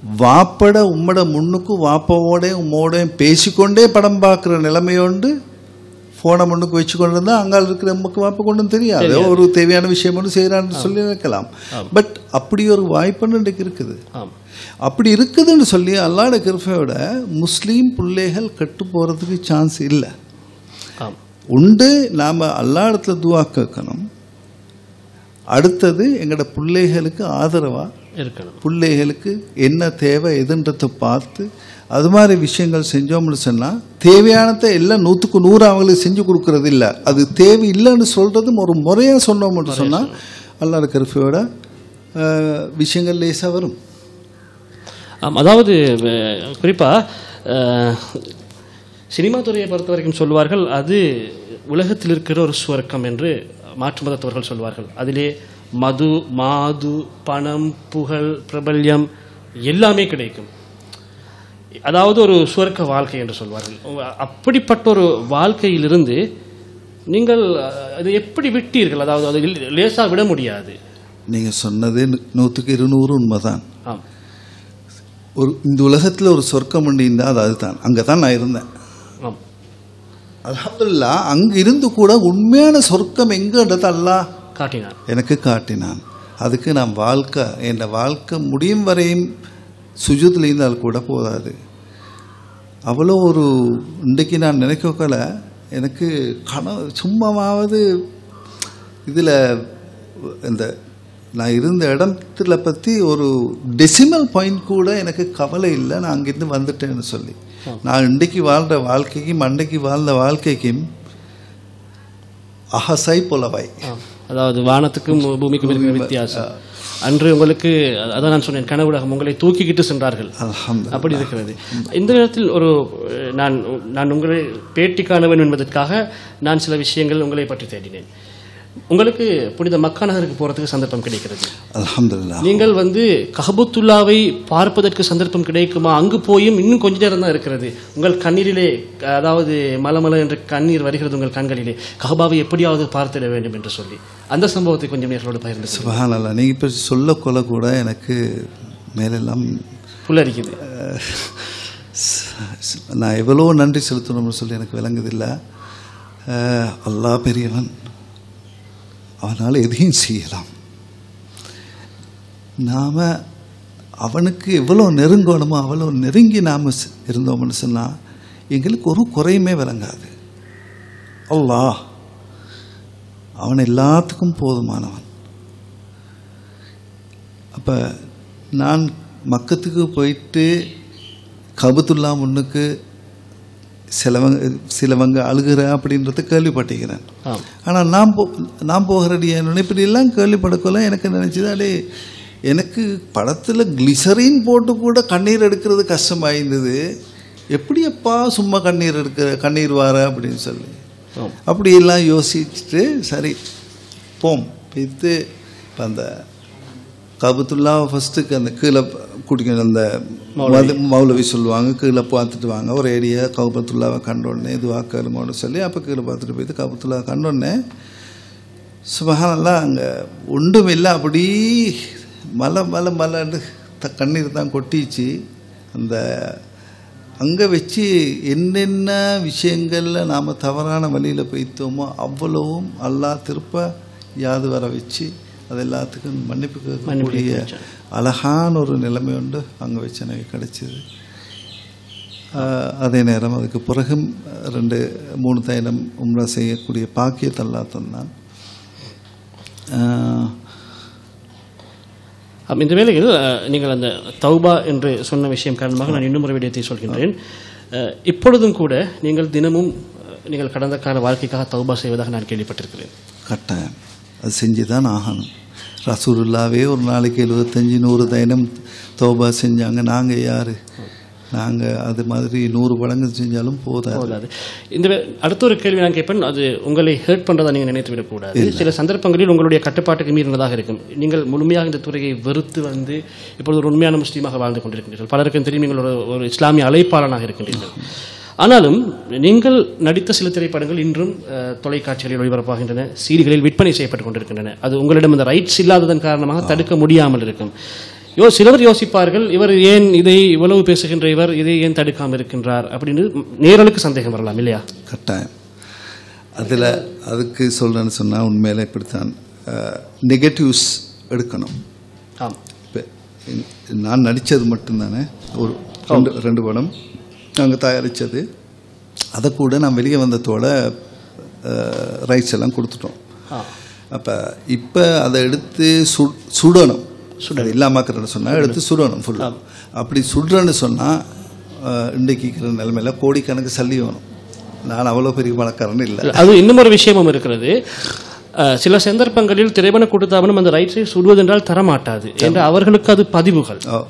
வாப்பட உம்மட முன்னுக்கு வாப்பாவோட உம்மோடையும் பேசிக்கொண்டே படம் பார்க்குற நிலைமையோண்டு ஃபோனை முன்னுக்கு வச்சுக்கொண்டு இருந்தால் அங்கால் இருக்கிற நமக்கு வாப்ப கொண்டும் தெரியாது ஒரு தேவையான விஷயம் ஒன்று செய்கிறான்னு சொல்லி வைக்கலாம் பட் அப்படி ஒரு வாய்ப்புன்னு இன்றைக்கு இருக்குது ஆம் அப்படி இருக்குதுன்னு சொல்லி அல்லாட கிருஃபையோட முஸ்லீம் பிள்ளைகள் கெட்டு போகிறதுக்கு சான்ஸ் இல்லை ஆம் உண்டு நாம் அல்லா இடத்துல துவா கேட்கணும் அடுத்தது எங்களோட பிள்ளைகளுக்கு ஆதரவாக இருக்கணும் பிள்ளைகளுக்கு என்ன தேவை எதுன்றதை பார்த்து அது மாதிரி விஷயங்கள் செஞ்சோம்னு சொன்னால் தேவையானதை எல்லாம் நூற்றுக்கு நூறு அவங்களுக்கு செஞ்சு கொடுக்கறது இல்லை அது தேவை இல்லைன்னு சொல்கிறதும் ஒரு முறையாக சொன்னோம்னு சொன்னால் அல்லா கருஃபையோட விஷயங்கள் லேசாக வரும் ஆம் அதாவது அஹ், குறிப்பா அஹ், சினிமா துறையை பொறுத்த வரைக்கும் சொல்வார்கள் அது உலகத்தில் இருக்கிற ஒரு சுவர்க்கம் என்று மாற்று மதத்தவர்கள் சொல்வார்கள் அதிலே மது மாது பணம் புகழ் பிரபல்யம் எல்லாமே கிடைக்கும் அதாவது ஒரு சுவர்க்க வாழ்க்கை என்று சொல்வார்கள் உங்க- அப்படிப்பட்ட ஒரு வாழ்க்கையிலிருந்து நீங்கள் அஹ், அதை எப்படி விட்டீர்கள் அதாவது அதை லேசா விட முடியாது நீங்கள் சொன்னது நூ- நூற்றுக்கு இருநூறு உண்மைதான் ஆம் ஒரு இந்த உலகத்தில் ஒரு சொர்க்கம் உண்டின்னா அது அதுதான் அங்கே தான் நான் இருந்தேன் ஆம் அல்ஹம்துலில்லா அங்கே இருந்து கூட உண்மையான சொர்க்கம் எங்கன்றது அல்லாஹ் காட்டினார் எனக்கு காட்டினான் அதுக்கு நான் வாழ்க்கை என் வாழ்க்கை முடியும் வரையும் சுஜூத்தில் இருந்தால் கூட போதாது அவ்வளோ ஒரு இன்றைக்கு நான் நினைக்கல எனக்கு கனவு சும்மாவது இதில் இந்த நான் இருந்த இடத்துல பற்றி ஒரு டெசிமல் பாயிண்ட் கூட எனக்கு கவலை இல்லை நான் அங்கேருந்து வந்துட்டேன்னு சொல்லி நான் இன்றைக்கு வாழ்கிற வாழ்க்கைக்கும் அன்றைக்கு வாழ்ந்த வாழ்க்கைக்கும் அகசை புலவாய் ஆம். அதாவது வானத்துக்கும் பூமிக்கும் இருக்கிற வித்தியாசம் அன்று உங்களுக்கு அதான் நான் சொன்னேன் கனவுலகம் உங்களை தூக்கிக்கிட்டு சென்றார்கள் அல்ஹம்து அப்படி இருக்கிறது இந்த நேரத்தில் ஒரு அஹ், நான் நான் உங்களை பேட்டி காண வேண்டும் என்பதற்காக நான் சில விஷயங்கள் உங்களை பற்றி தேடினேன் உங்களுக்கு புனித மக்கா நகருக்கு போறதுக்கு சந்தர்ப்பம் கிடைக்கிறது அல்ஹம்துலில்லாஹ் நீங்கள் வந்து கஹபத்துல்லாவை பார்ப்பதற்கு சந்தர்ப்பம் கிடைக்குமா அங்கு போயும் இன்னும் கொஞ்ச நேரம் தான் இருக்கிறது உங்கள் கண்ணீரிலே அதாவது மலமல என்று கண்ணீர் வருகிறது உங்கள் கண்களிலே கஹபாவை எப்படியாவது பார்த்திட வேண்டும் என்று சொல்லி அந்த சம்பவத்தை கொஞ்சம் நேர்களோடு பகிர்ந்து சுபஹானல்லா நீங்கள் இப்போ சொல்ல கொள்ள கூட எனக்கு மேலெல்லாம் புல்லரிக்குது அஹ், ச- ச- நான் எவ்வளோ நன்றி செலுத்தணும்னு சொல்லி எனக்கு விளங்குதில்லை அஹ், அல்லாஹ் பெரியவன் அவனால் எதையும் செய்யலாம் நாம் அவனுக்கு எவ்வளோ நெருங்கணுமோ அவ்வளோ நெருங்கி நாம் இருந்தோம்னு சொன்னால் எங்களுக்கு ஒரு குறையுமே விளங்காது அல்லாஹ் அவன் எல்லாத்துக்கும் போதுமானவன் அப்போ நான் மக்கத்துக்கு போயிட்டு கபத்துல்லா முன்னுக்கு சிலவங்க சிலவங்க அழுகிற அப்படின்றத கேள்விப்பட்டிருக்கிறேன் ஆம் ஆனால் நான் போ நான் போகிறடி இப்படி எல்லாம் கேள்விப்படக்குள்ள எனக்கு நினச்சிது அடே எனக்கு படத்தில் கிளிசரின் போட்டு கூட கண்ணீர் எடுக்கிறது கஷ்டமாயிருந்தது எப்படியப்பா சும்மா கண்ணீர் எடுக்கிற கண்ணீர் வார அப்படின்னு சொல்லி ஆம் அப்படியெல்லாம் யோசிச்சுட்டு சரி போம் போய்த்து இப்போ அந்த கபத்துல்லா ஃபஸ்ட்டுக்கு அந்த கீழே குடிக்கணும் அந்த மது மௌலவி சொல்லுவாங்க கீழே பார்த்துட்டு வாங்க ஒரு ஏரியா கபத்துல்லாவை கண்டோடனே இதுவாக கேளுங்கன்னு சொல்லி அப்போ கீழே பார்த்துட்டு போயிட்டு கபத்துல்லா கண்டோடனே சுபஹானல்லாம் அங்கே ஒன்றும் இல்லை அப்படி மலை மலை மலைன்னு த கண்ணீர் தான் கொட்டிச்சு அந்த அங்கே வச்சு என்னென்ன விஷயங்களில் நாம் தவறான வழியில் போய்த்தோமோ அவ்வளவும் அல்லாஹ் திருப்ப யாது வர வச்சு அது எல்லாத்துக்கும் மன்னிப்பு கேட்கக்கூடிய அழகான ஒரு நிலைமை உண்டு அங்கே வச்சு எனக்கு கிடைச்சிது ஆஹ் அதே நேரம் அதுக்கு பிறகும் ரெண்டு மூணு தைலம் உம்ரா செய்யக்கூடிய பாக்கியத்தை அல்லாஹ் தந்தான் ஆஹ் ஆம், இந்த வேளையில் அஹ், நீங்கள் அந்த தௌபா என்று சொன்ன விஷயம் காரணமாக நான் இன்னும் ஒரு விடயத்தை சொல்கின்றேன் அஹ், இப்பொழுதும் கூட நீங்கள் தினமும் அஹ், நீங்கள் கடந்த கால வாழ்க்கைக்காக தௌபா செய்வதாக நான் கேள்விப்பட்டிருக்கிறேன் கட்டாயம் அது செஞ்சு தான் ஆகணும் ரசூலுல்லாவே ஒரு நாளைக்கு எழுபத்தஞ்சி நூறு தைனம் தௌபா செஞ்சாங்க நாங்கள் யார் நாங்கள் அது மாதிரி நூறு படங்கள் செஞ்சாலும் போதாது போதாது இந்த வே- அடுத்த ஒரு கேள்வி நான் கேட்பேன் அது உங்களை ஹேர்ட் பண்றதா நீங்க நினைத்து விடக்கூடாது சில சந்தர்ப்பங்களில் உங்களுடைய கட்டுப்பாட்டுக்கு மீறினதாக இருக்கும் நீங்கள் முழுமையாக இந்த துறையை வெறுத்து வந்து இப்பொழுது ஒரு உண்மையான முஸ்லீமாக வாழ்ந்து கொண்டிருக்கின்றீர்கள் பலருக்கும் தெரியும் நீங்கள் ஒரு ஒரு இஸ்லாமிய அழைப்பாளனாக இருக்கின்றீர்கள் ஆனாலும் நீங்கள் நடித்த சில திரைப்படங்கள் இன்றும் அஹ், தொலைக்காட்சிகளில் ஒளிபரப்பாகின்றன சீடிகளில் விற்பனை செய்யப்பட்டுக் கொண்டிருக்கின்றன அது உங்களிடம் அந்த ரைட்ஸ் இல்லாததன் காரணமாக தடுக்க முடியாமல் இருக்கும் யோ சிலர் யோசிப்பார்கள் இவர் ஏன் இதை இவ்வளவு பேசுகின்ற இவர் இதை ஏன் தடுக்காமல் இருக்கின்றார் அப்படின்னு நேரலுக்கு சந்தேகம் வரலாம் இல்லையா கட்டாயம் அதில் அதுக்கு சொல்கிறேன்னு சொன்னால் உண்மையில இப்படித்தான் நெகட்டிவ்ஸ் எடுக்கணும் ஆம் இப்போ நான் நடித்தது மட்டும்தானே ஒரு ரெண்டு ரெண்டு படம் நாங்கள் தயாரித்தது அதை கூட நான் வெளியே வந்ததோட ரைட்ஸ் எல்லாம் கொடுத்துட்டோம் ஆ அப்போ இப்போ அதை எடுத்து சு சுடணும் சுடணும் இல்லாமக்கிறன்னு சொன்னால் எடுத்து சுடணும் ஃபுல்லாக அப்படி சுடுறேன்னு சொன்னால் இன்றைக்கு இருக்கிற நிலைமையில கோடிக்கணக்கு சல்லி வேணும் நான் அவ்வளோ பெரிய பணக்காரன் இல்லை அது இன்னும் ஒரு விஷயமும் இருக்கிறது அஹ், சில சந்தர்ப்பங்களில் திரைப்பட கூட்டத்தாபனம் அந்த ரைட்ஸை சுடுவதென்றால் தரமாட்டாது என்று அவர்களுக்கு அது பதிவுகள் ஓ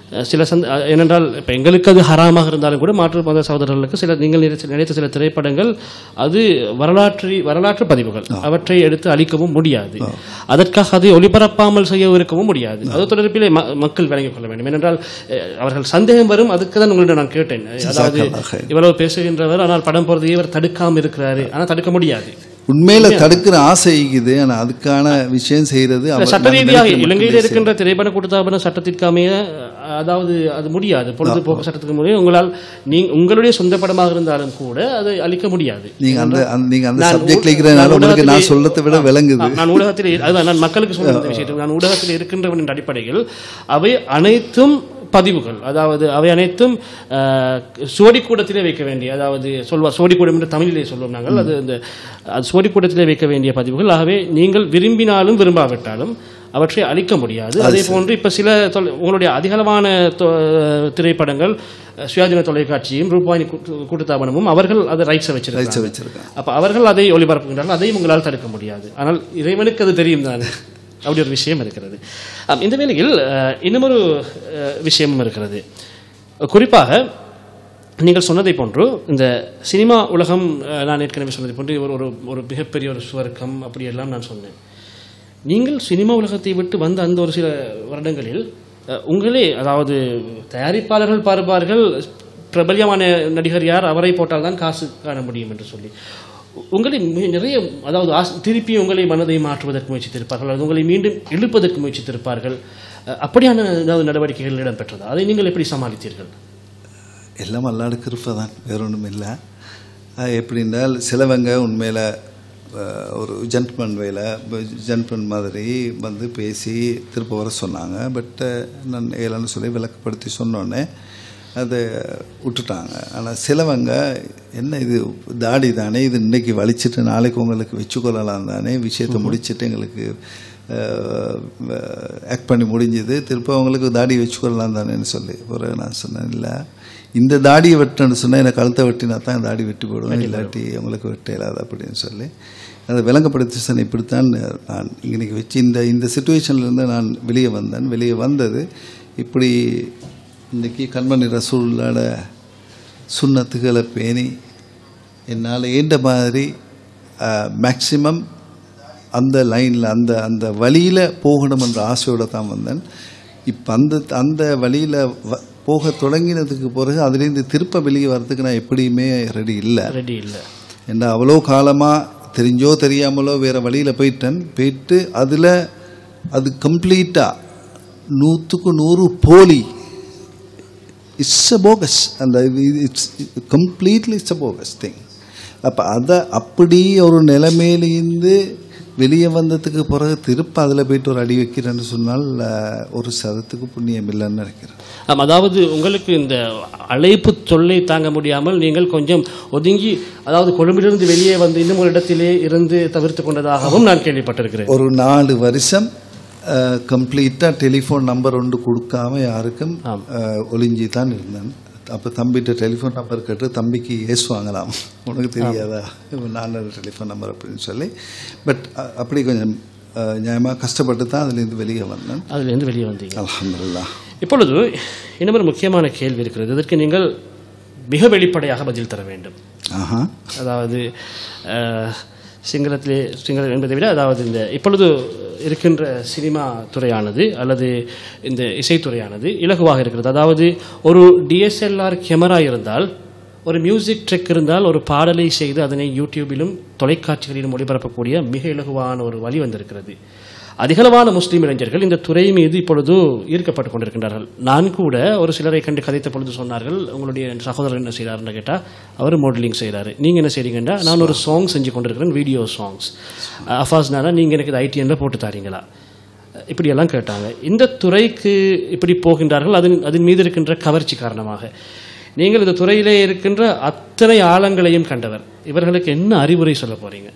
அஹ், சில சந்த அஹ், ஏனென்றால் இப்போ எங்களுக்கு அது ஹராமாக இருந்தாலும் கூட மாற்று மத சகோதரர்களுக்கு சில நீங்கள் நினைத்த நினைத்த சில திரைப்படங்கள் அது வரலாற்று வரலாற்று பதிவுகள் அவற்றை எடுத்து அழிக்கவும் முடியாது அதற்காக அதை ஒளிபரப்பாமல் செய்ய இருக்கவும் முடியாது அது தொடர்பிலே ம- மக்கள் விளங்கிக் கொள்ள வேண்டும் ஏனென்றால் அஹ், அவர்கள் சந்தேகம் வரும் அதுக்கு தான் உங்கள்ட்ட நான் கேட்டேன் அதாவது ஜஸாக்கல்லாஹ். இவ்வளவு பேசுகின்றவர் ஆனால் படம் போறதை இவர் தடுக்காம இருக்கிறாரு ஆனால் தடுக்க முடியாது உண்மையில தடுக்கிற ஆசை இருக்குது ஆனா அதுக்கான விஷயம் செய்யறது அவர் சட்ட நம்ம ரீதியாக நினைக்கிற இலங்கையில் மக்களே இருக்கின்ற திரைப்பட கூட்டத்தாபன சட்டத்திற்கு அமைய அதாவது அது முடியாது பொழுதுபோக்கு சட்டத்துக்கு முடியும் உங்களால் நீ உங்களுடைய சொந்த படமாக இருந்தாலும் கூட அதை அளிக்க முடியாது நீங்க அந்த அந்த- நீங்க அந்த நான் சப்ஜெக்ட்ல ஊ- இருக்கிறதுனால நான் உங்களுக்கு நான் ஊடகத்திலே- சொல்றதை விட விளங்குது நான் ஊடகத்தில் இரு- அதுதான் நான் மக்களுக்கு சொல்ற இந்த விஷயத்தில் நான் ஊடகத்தில் இருக்கின்றவன் என்ற அடிப்படையில் அவை அனைத்தும் பதிவுகள் அதாவது அவை அனைத்தும் அஹ், சுவடிக்கூடத்திலே வைக்க வேண்டிய அதாவது சொல்வார் சுவடிக்கூடம் என்று தமிழிலே சொல்லுவோம் நாங்கள் அது இந்த அது சுவடிக்கூடத்திலே வைக்க வேண்டிய பதிவுகள் ஆகவே நீங்கள் விரும்பினாலும் விரும்பாவிட்டாலும் அவற்றை அழிக்க முடியாது அதே போன்று இப்போ சில தொலை- உங்களுடைய அதிகளவான தொ- திரைப்படங்கள் அஹ், சுயாதீன தொலைக்காட்சியும் ரூபாய் கூட்டு- கூட்டுத்தாபனமும் அவர்கள் அதை ரைட்ஸை வச்சிருக்காங்க ரைட்ஸை வச்சிருக்காங்க அப்ப அவர்கள் அதை ஒளிபரப்புகின்றார்கள் அதையும் உங்களால் தடுக்க முடியாது ஆனால் இறைவனுக்கு அது தெரியும் தானே அப்படி ஒரு விஷயம் இருக்கிறது ஆம், இந்த வேளையில் அஹ், இன்னுமொரு அஹ், விஷயமும் இருக்கிறது குறிப்பாக நீங்கள் சொன்னதை போன்று இந்த சினிமா உலகம் அஹ், நான் ஏற்கனவே சொன்னதை போன்று ஒரு ஒரு ஒரு மிகப்பெரிய ஒரு சுவர்க்கம் அப்படியெல்லாம் நான் சொன்னேன் நீங்கள் சினிமா உலகத்தை விட்டு வந்த அந்த ஒரு சில வருடங்களில் அஹ், உங்களே அதாவது தயாரிப்பாளர்கள் பார்ப்பார்கள் பிரபல்யமான நடிகர் யார் அவரை போட்டால் தான் காசு காண முடியும் என்று சொல்லி உ- உங்களை மி- நிறைய அதாவது ஆஸ்- திருப்பி உங்களை மனதை மாற்றுவதற்கு முயற்சித்திருப்பார்கள் அல்லது உங்களை மீண்டும் இழுப்பதற்கு முயற்சித்திருப்பார்கள் அஹ், அப்படியான ஏதாவது நடவடிக்கைகள் இடம்பெற்றதா அதை நீங்கள் எப்படி சமாளித்தீர்கள் எல்லாம் அல்லாடு கிருப்பை தான் வேற ஒன்றும் இல்லை எப்படின்னால் சிலவங்க உண்மையில் ஒரு ஜென்ட்மன் வேலை ஜென்ட்மன் மாதிரி வந்து பேசி திருப்ப வர சொன்னாங்க பட் நான் ஏழன்னு சொல்லி விளக்கப்படுத்தி சொன்னோன்னே அதை விட்டுட்டாங்க ஆனால் சிலவங்க என்ன இது தாடி தானே இது இன்னைக்கு வலிச்சிட்டு நாளைக்கு உங்களுக்கு வச்சுக்கொள்ளலாம் தானே விஷயத்தை முடிச்சிட்டு எங்களுக்கு ஆக்ட் பண்ணி முடிஞ்சது திரும்ப அவங்களுக்கு தாடி வச்சுக்கொள்ளலாம் தானேன்னு சொல்லி ஒரு நான் சொன்னேன் இல்லை இந்த தாடியை வெட்டணும்னு சொன்னால் எனக்கு கழுத்தை வெட்டினா தான் தாடி வெட்டி போடுவேன் இல்லாட்டி உங்களுக்கு வெட்ட இல்லாத அப்படின்னு சொல்லி அதை விளங்கப்படுத்தி சொன்னேன் இப்படித்தான் நான் இன்னைக்கு வச்சு இந்த இந்த சுச்சுவேஷன்லேருந்து நான் வெளியே வந்தேன் வெளியே வந்தது இப்படி இன்னைக்கு கண்மணி ரசூலோட சுண்ணத்துகளை பேணி என்னால் ஏண்ட மாதிரி மேக்சிமம் அந்த லைனில் அந்த அந்த வழியில் போகணுமென்ற ஆசையோடு தான் வந்தேன் இப்போ அந்த அந்த வழியில் வ போக தொடங்கினதுக்கு பிறகு அதுலேருந்து திருப்ப வெளியே வர்றதுக்கு நான் எப்படியுமே ரெடி இல்லை ரெடி இல்லை ஏன்னா அவ்வளோ காலமாக தெரிஞ்சோ தெரியாமலோ வேறு வழியில் போயிட்டேன் போயிட்டு அதில் அது கம்ப்ளீட்டாக நூற்றுக்கு நூறு போலி இட்ஸ் அ போகஸ் அந்த it's completely it's a bogus thing அப்போ அதை அப்படி ஒரு நிலைமையிலேருந்து வெளியே வந்ததுக்கு பிறகு திருப்ப அதில் போயிட்டு ஒரு அடி வைக்கிறேன்னு சொன்னால் அஹ், ஒரு சதத்துக்கு புண்ணியம் இல்லைன்னு நினைக்கிறேன் ஆம், அதாவது உங்களுக்கு இந்த அழைப்பு தொல்லை தாங்க முடியாமல் நீங்கள் கொஞ்சம் ஒதுங்கி அதாவது கொழும்பிலிருந்து வெளியே வந்து இன்னும் ஒரு இடத்திலே இருந்து தவிர்த்து கொண்டதாகவும் நான் கேள்விப்பட்டிருக்கிறேன் ஒரு நாலு வருஷம் கம்ப்ளீட்டாக டெலிஃபோன் நம்பர் ஒன்று கொடுக்காம யாருக்கும் ஆம். அஹ், ஒளிஞ்சி தான் இருந்தேன் அப்போ தம்பிகிட்ட டெலிஃபோன் நம்பர் கேட்டு தம்பிக்கு ஏசுவாங்களாம் உனக்கு தெரியாதா நான் டெலிஃபோன் நம்பர் அப்படின்னு சொல்லி பட் அப்படி கொஞ்சம் நியாயமாக கஷ்டப்பட்டு தான் அதுலேருந்து வெளியே வந்தேன் அதிலிருந்து வெளியே வந்தீங்க அல்ஹம்துலில்லாஹ் இப்பொழுது இன்னும் ஒரு முக்கியமான கேள்வி இருக்கிறது இதற்கு நீங்கள் மிக வெளிப்படையாக பதில் தர வேண்டும் ஆஹா அதாவது அஹ், சிங்களத்திலே சிங்களம் என்பதை விட அதாவது இந்த இப்பொழுது இருக்கின்ற சினிமா துறையானது அல்லது இந்த இசைத்துறையானது இலகுவாக இருக்கிறது அதாவது ஒரு டிஎஸ்எல்ஆர் கேமரா இருந்தால் ஒரு மியூசிக் ட்ரெக் இருந்தால் ஒரு பாடலை செய்து அதனை யூடியூபிலும் தொலைக்காட்சிகளிலும் ஒளிபரப்பக்கூடிய மிக இலகுவான ஒரு வழி வந்திருக்கிறது அதிகளவான முஸ்லீம் இளைஞர்கள் இந்த துறை மீது இப்பொழுது ஈர்க்கப்பட்டு கொண்டிருக்கின்றார்கள் நான் கூட ஒரு சிலரை கண்டு கதைத்த பொழுது சொன்னார்கள் உங்களுடைய சகோதரர் என்ன செய்கிறாருன்னு கேட்டால் அவர் மாடலிங் செய்கிறாரு நீங்கள் என்ன செய்றீங்கன்னா நான் ஒரு சாங் செஞ்சு கொண்டிருக்கிறேன் வீடியோ சாங்ஸ் அஃபாஸ்னால நீங்கள் எனக்கு இது ஐடிஎன்ல போட்டு தாரீங்களா இப்படியெல்லாம் கேட்டாங்க இந்த துறைக்கு இப்படி போகின்றார்கள் அதன் அதன் மீது இருக்கின்ற கவர்ச்சி காரணமாக நீங்கள் இந்த துறையிலே இருக்கின்ற அத்தனை ஆழங்களையும் கண்டவர் இவர்களுக்கு என்ன அறிவுரை சொல்ல போறீங்க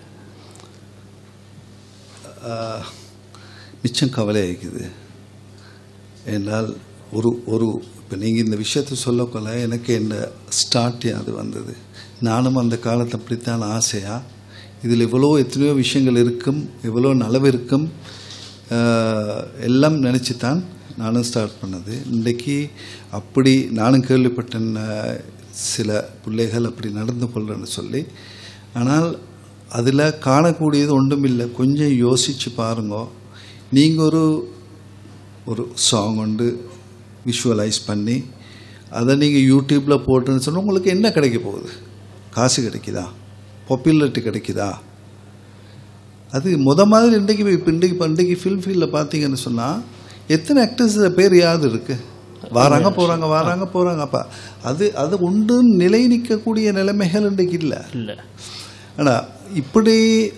ஆஹ், மிச்சம் கவலை இருக்குது என்றால் ஒரு ஒரு இப்போ நீங்கள் இந்த விஷயத்தை சொல்லக்கொள்ள எனக்கு என்ன ஸ்டார்ட் அது வந்தது நானும் அந்த காலத்தை அப்படித்தான் ஆசையாக இதில் இவ்வளோ எத்தனையோ விஷயங்கள் இருக்கும் இவ்வளோ நலவு இருக்கும் ஆஹ், எல்லாம் நினச்சி தான் நானும் ஸ்டார்ட் பண்ணது இன்றைக்கு அப்படி நானும் கேள்விப்பட்டேன் அஹ், சில பிள்ளைகள் அப்படி நடந்து கொள்றேன்னு சொல்லி ஆனால் அதில் காணக்கூடியது ஒன்றும் இல்லை கொஞ்சம் யோசித்து பாருங்க நீங்கள் ஒரு ஒரு சாங் வந்து விஷுவலைஸ் பண்ணி அதை நீங்கள் யூடியூப்பில் போட்டுன்னு சொன்னால் உங்களுக்கு என்ன கிடைக்க போகுது காசு கிடைக்குதா பாப்புலாரிட்டி கிடைக்குதா அது முத மாதிரி இன்றைக்கு இப்போ இன்றைக்கு இப்போ இன்றைக்கு ஃபில்ம் ஃபீல்டில் பார்த்தீங்கன்னு சொன்னால் எத்தனை ஆக்டர்ஸ் பேர் யாது இருக்கு வராங்க போகிறாங்க வராங்க போகிறாங்க அப்போ அது அது உண்டு நிலை நிற்கக்கூடிய நிலைமைகள் இன்றைக்கு இல்லை இல்லை ஆனால் இப்படி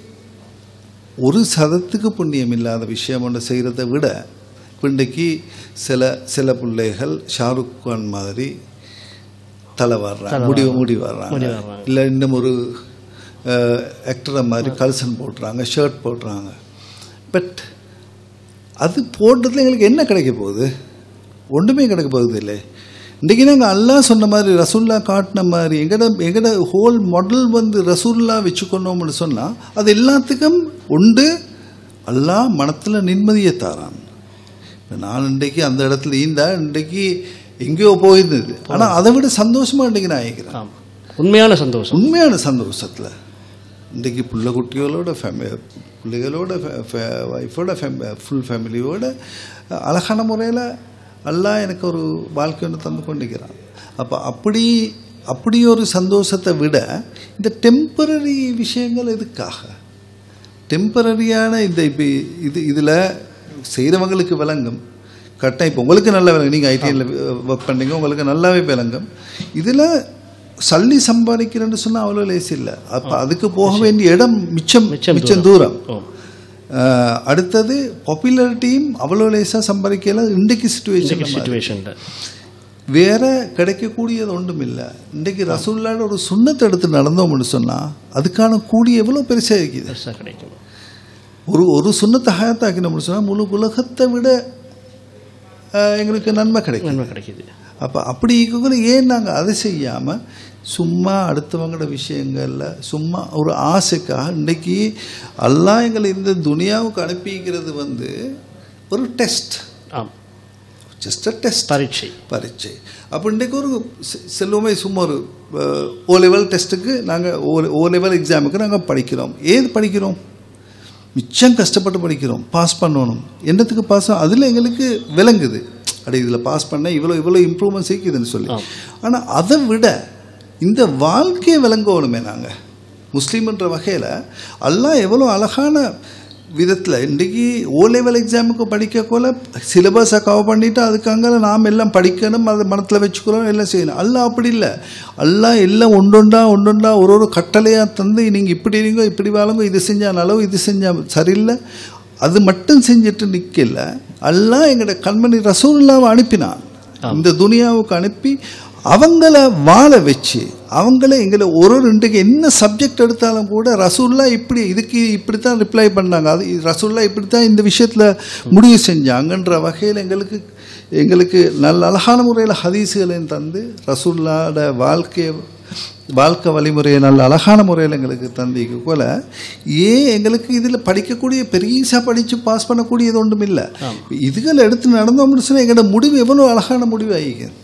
ஒரு சதத்துக்கு புண்ணியம் இல்லாத விஷயம் ஒன்று செய்கிறத விட இப்ப இன்றைக்கு சில சில பிள்ளைகள் ஷாருக் கான் மாதிரி தலை வர்றாங்க முடி முடி வர்றாங்க முடி வர்றாங்க. இல்லை இன்னும் ஒரு ஆக்டரை மாதிரி கல்சன் போடுறாங்க ஷர்ட் போடுறாங்க பட் அது போடுறதுல எங்களுக்கு என்ன கிடைக்க போகுது ஒன்றுமே கிடைக்க போகுது இல்லை இன்றைக்கி நாங்கள் அல்லாஹ் சொன்ன மாதிரி ரசூல்லா காட்டின மாதிரி எங்கட எங்கட ஹோல் மாடல் வந்து ரசூல்லா வச்சுக்கொண்டோம்னு சொன்னால் அது எல்லாத்துக்கும் உண்டு அல்லாஹ் மனத்தில் நிம்மதியை தாரான் இப்போ நான் இன்றைக்கு அந்த இடத்துல ஈந்தா இன்றைக்கு எங்கேயோ போயிருந்தது ஆனால் அதை விட சந்தோஷமாக இன்றைக்கி நான் ஆகிக்கிறேன் ஆமாம் உண்மையான சந்தோஷம் உண்மையான சந்தோஷத்தில் இன்றைக்கி புள்ள குட்டிகளோட ஃபேமி பிள்ளைகளோட ஒய்ஃபோட ஃபேமி ஃபுல் ஃபேமிலியோட அழகான முறையில் அல்லாஹ் எனக்கு ஒரு வாழ்க்கை ஒன்று தந்து கொண்டிருக்கிறான் அப்போ அப்படி அப்படி ஒரு சந்தோஷத்தை விட இந்த டெம்பரரி விஷயங்கள் எதுக்காக டெம்பரரியான இந்த இப்போ இது இதில் செய்கிறவங்களுக்கு விளங்கும் கரெக்டாக இப்போ உங்களுக்கு நல்லா விளங்கும் நீங்கள் ஐடியில் ஒர்க் பண்ணீங்க உங்களுக்கு நல்லாவே விளங்கும் இதில் சல்லி சம்பாதிக்கிறேன்னு சொன்னால் அவ்வளோ லேசி இல்லை அப்போ அதுக்கு போக வேண்டிய இடம் மிச்சம் மிச்சம் மிச்சம் தூரம் ஓ அஹ், அடுத்தது பாப்புலாரிட்டியும் அவ்வளோ லேசாக சம்பாதிக்கல இன்றைக்கு சுச்சுவேஷன் சுச்சுவேஷனில் வேற கிடைக்கக்கூடியது ஒன்றும் இல்லை இன்றைக்கு ரசூல்லாட ஒரு சுண்ணத்தை எடுத்து நடந்தோம்னு சொன்னால் அதுக்கான கூலி எவ்வளோ பெருசாக இருக்குது பெருசாக கிடைக்கும் ஒரு ஒரு சுண்ணத்தை ஹயாத்தாக்கினோம்னு சொன்னால் முழு உலகத்தை விட அஹ், எங்களுக்கு நன்மை கிடைக்கும் நன்மை கிடைக்குது அப்போ அப்படி இருக்கக்குள்ள ஏன் நாங்கள் அதை செய்யாமல் சும்மா அடுத்தவங்களோட விஷயங்களில் சும்மா ஒரு ஆசைக்காக இன்னைக்கு அல்லாஹ் எங்களை இந்த துனியாவுக்கு அனுப்பிக்கிறது வந்து ஒரு டெஸ்ட் ஆம் ஜஸ்ட் அ டெஸ்ட் பரீட்சை பரீட்சை அப்போ இன்றைக்கு ஒரு செ- செல்வமே சும்மா ஒரு ஓ லெவல் டெஸ்ட்டுக்கு நாங்கள் ஓ ஓ லெவல் எக்ஸாமுக்கு நாங்கள் படிக்கிறோம் ஏது படிக்கிறோம் மிச்சம் கஷ்டப்பட்டு படிக்கிறோம் பாஸ் பண்ணணும் என்னத்துக்கு பாஸ் அதில் எங்களுக்கு விளங்குது அட இதில் பாஸ் பண்ண இவ்வளோ இவ்வளோ இம்ப்ரூவ்மெண்ட் செய்யுதுன்னு சொல்லி ஆம். ஆனால் அதை விட இந்த வாழ்க்கையை விளங்கணுமே நாங்கள் முஸ்லீம்ன்ற வகையில் அல்லாஹ் எவ்வளோ அழகான விதத்தில் இன்றைக்கி ஓ லெவல் எக்ஸாமுக்கு படிக்கக்குள்ள சிலபஸை கவர் பண்ணிவிட்டு அதுக்காக நாம் எல்லாம் படிக்கணும் அதை மனத்தில் வச்சுக்கிறோம் எல்லாம் செய்யணும் அல்லாஹ் அப்படி இல்லை அல்லாஹ் எல்லாம் ஒன்றொண்டா ஒன்றொண்டா ஒரு ஒரு கட்டளையாக தந்து நீங்கள் இப்படி இருங்க இப்படி வாழுங்க இது செஞ்சால் நலவு இது செஞ்சால் சரியில்லை அது மட்டும் செஞ்சுட்டு நிற்கல அல்லாஹ் எங்களோட கண்மணி ரசூலுல்லாவை அனுப்பினான் இந்த துனியாவுக்கு அனுப்பி அவங்கள வாழ வச்சு அவங்கள எங்களை ஒரு ஒரு இன்றைக்கு என்ன சப்ஜெக்ட் எடுத்தாலும் கூட ரசூல்லா இப்படி இதுக்கு இப்படி தான் ரிப்ளை பண்ணாங்க அது ரசூல்லா இப்படி தான் இந்த விஷயத்தில் முடிவு செஞ்சாங்கன்ற வகையில் எங்களுக்கு எங்களுக்கு நல்ல அழகான முறையில் ஹதீஸுகளையும் தந்து ரசூல்லாட வாழ்க்கையை வாழ்க்கை வழிமுறையை நல்ல அழகான முறையில் எங்களுக்கு தந்திக்க போல ஏன் எங்களுக்கு இதில் படிக்கக்கூடிய பெரியசா படித்து பாஸ் பண்ணக்கூடியது ஒன்றும் இல்லை இதுகளை எடுத்து நடந்தோம்னு சொன்னால் எங்களோட முடிவு எவ்வளோ அழகான முடிவு ஆகிக்குது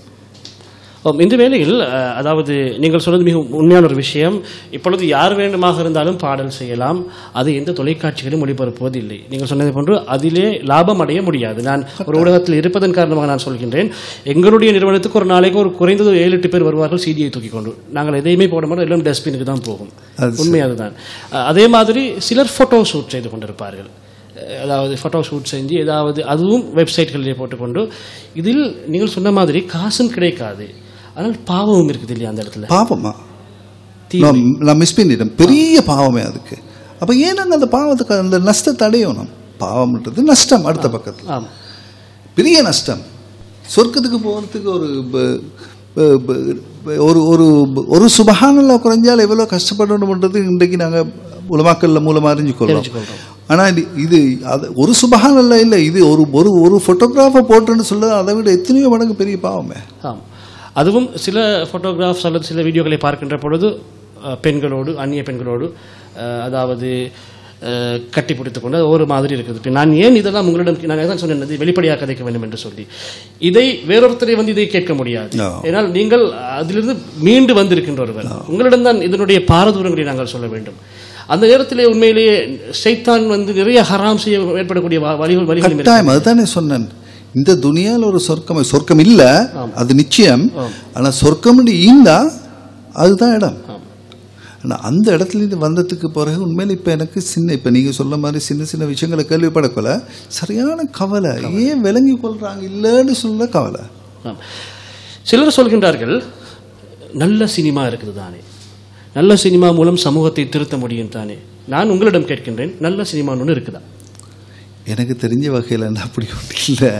ஆம், இந்த வேளையில் அஹ், அதாவது நீங்கள் சொன்னது மிக உண்மையான ஒரு விஷயம் இப்பொழுது யார் வேண்டுமாக இருந்தாலும் பாடல் செய்யலாம் அது எந்த தொலைக்காட்சிகளும் ஒளிபரப்புவது இல்லை நீங்கள் சொன்னது போன்று அதிலே லாபம் அடைய முடியாது நான் ஒரு ஊடகத்தில் இருப்பதன் காரணமாக நான் சொல்கின்றேன் எங்களுடைய நிறுவனத்துக்கு ஒரு நாளைக்கு ஒரு குறைந்தது ஒரு ஏழு எட்டு பேர் வருவார்கள் சிடியை தூக்கி கொண்டு நாங்கள் எதையுமே போட மாட்டோம் எல்லாம் டஸ்ட்பினுக்கு தான் போகும் அது உண்மை அதுதான் அஹ், அதே மாதிரி சிலர் ஃபோட்டோ ஷூட் செய்து கொண்டிருப்பார்கள் அஹ், அதாவது ஃபோட்டோ ஷூட் செஞ்சு ஏதாவது அதுவும் வெப்சைட்களிலே போட்டுக்கொண்டு இதில் நீங்கள் சொன்ன மாதிரி காசும் கிடைக்காது ஆனால் பாவமும் இருக்குது இல்லையா அந்த இடத்துல பாவமா தீமை. நான் நான் மிஸ் பண்ணிட்டேன் பெரிய பாவமே அதுக்கு அப்போ ஏன் நாங்கள் அந்த பாவத்துக்கு அந்த நஷ்டத்தை அடையணும் பாவம்ன்றது நஷ்டம் அடுத்த பக்கத்தில் ஆம் பெரிய நஷ்டம் சொர்க்கத்துக்கு போகிறதுக்கு ஒரு ப- ப- ப- ஒரு ஒரு ஒரு சுபகானல்ல குறைஞ்சால் எவ்வளோ கஷ்டப்படணுன்றது இன்றைக்கு நாங்கள் உலமாக்கல்ல மூலமாக அறிஞ்சுக்கொள்கிறோம் தெரிஞ்சுக்கொள்கிறோம். ஆனால் இது இது அது ஒரு சுபகானல்ல இல்லை இது ஒரு ஒரு ஒரு ஃபோட்டோகிராஃபை போட்டுன்னு சொல்ல அதை விட எத்தனையோ மடங்கு பெரிய பாவமே ஆம் அதுவும் சில ஃபோட்டோகிராஃப்ஸ் அல்லது சில வீடியோக்களை பார்க்கின்ற பொழுது அஹ், பெண்களோடு அந்நிய பெண்களோடு அஹ், அதாவது அஹ், கட்டி பிடித்துக் கொண்டு அது ஒரு மாதிரி இருக்குது இப்ப நான் ஏன் இதெல்லாம் உங்களிடம் நான் தான் சொன்னேன் இது வெளிப்படையாக கதைக்க வேண்டும் என்று சொல்லி இதை வேறொருத்தரை வந்து இதை கேட்க முடியாது No. ஏனால் நீங்கள் அதிலிருந்து மீண்டு வந்திருக்கின்ற ஒருவர் உங்களிடம் தான் இதனுடைய பாரதூரங்களை நாங்கள் சொல்ல வேண்டும் அந்த நேரத்திலே உண்மையிலேயே சைத்தான் வந்து நிறைய ஹராம் செய்ய ஏற்படக்கூடிய வ- வழிகள் வழிகள் கட்டாயம் அதுதானே சொன்னேன் இந்த துனியால ஒரு சொர்க்கம் சொர்க்கம் இல்ல அது நிச்சயம் ஆனா சொர்க்கம் ஈந்தா அதுதான் இடம் ஆனா அந்த இடத்துல இருந்து வந்ததுக்கு பிறகு உண்மையில இப்ப எனக்கு சின்ன இப்ப நீங்க சொல்ல மாதிரி சின்ன சின்ன விஷயங்களை கேள்விப்படக்கொள்ள சரியான கவலை ஏன் விளங்கி கொள்றாங்க இல்லைன்னு சொல்ல கவலை ஆம். சிலர் சொல்கின்றார்கள் நல்ல சினிமா இருக்குது தானே நல்ல சினிமா மூலம் சமூகத்தை திருத்த முடியும் தானே நான் உங்களிடம் கேட்கின்றேன் நல்ல சினிமான்னு ஒன்று இருக்குதா எனக்கு தெரிஞ்ச வகையில் என்ன அப்படி ஒன்றும் இல்லை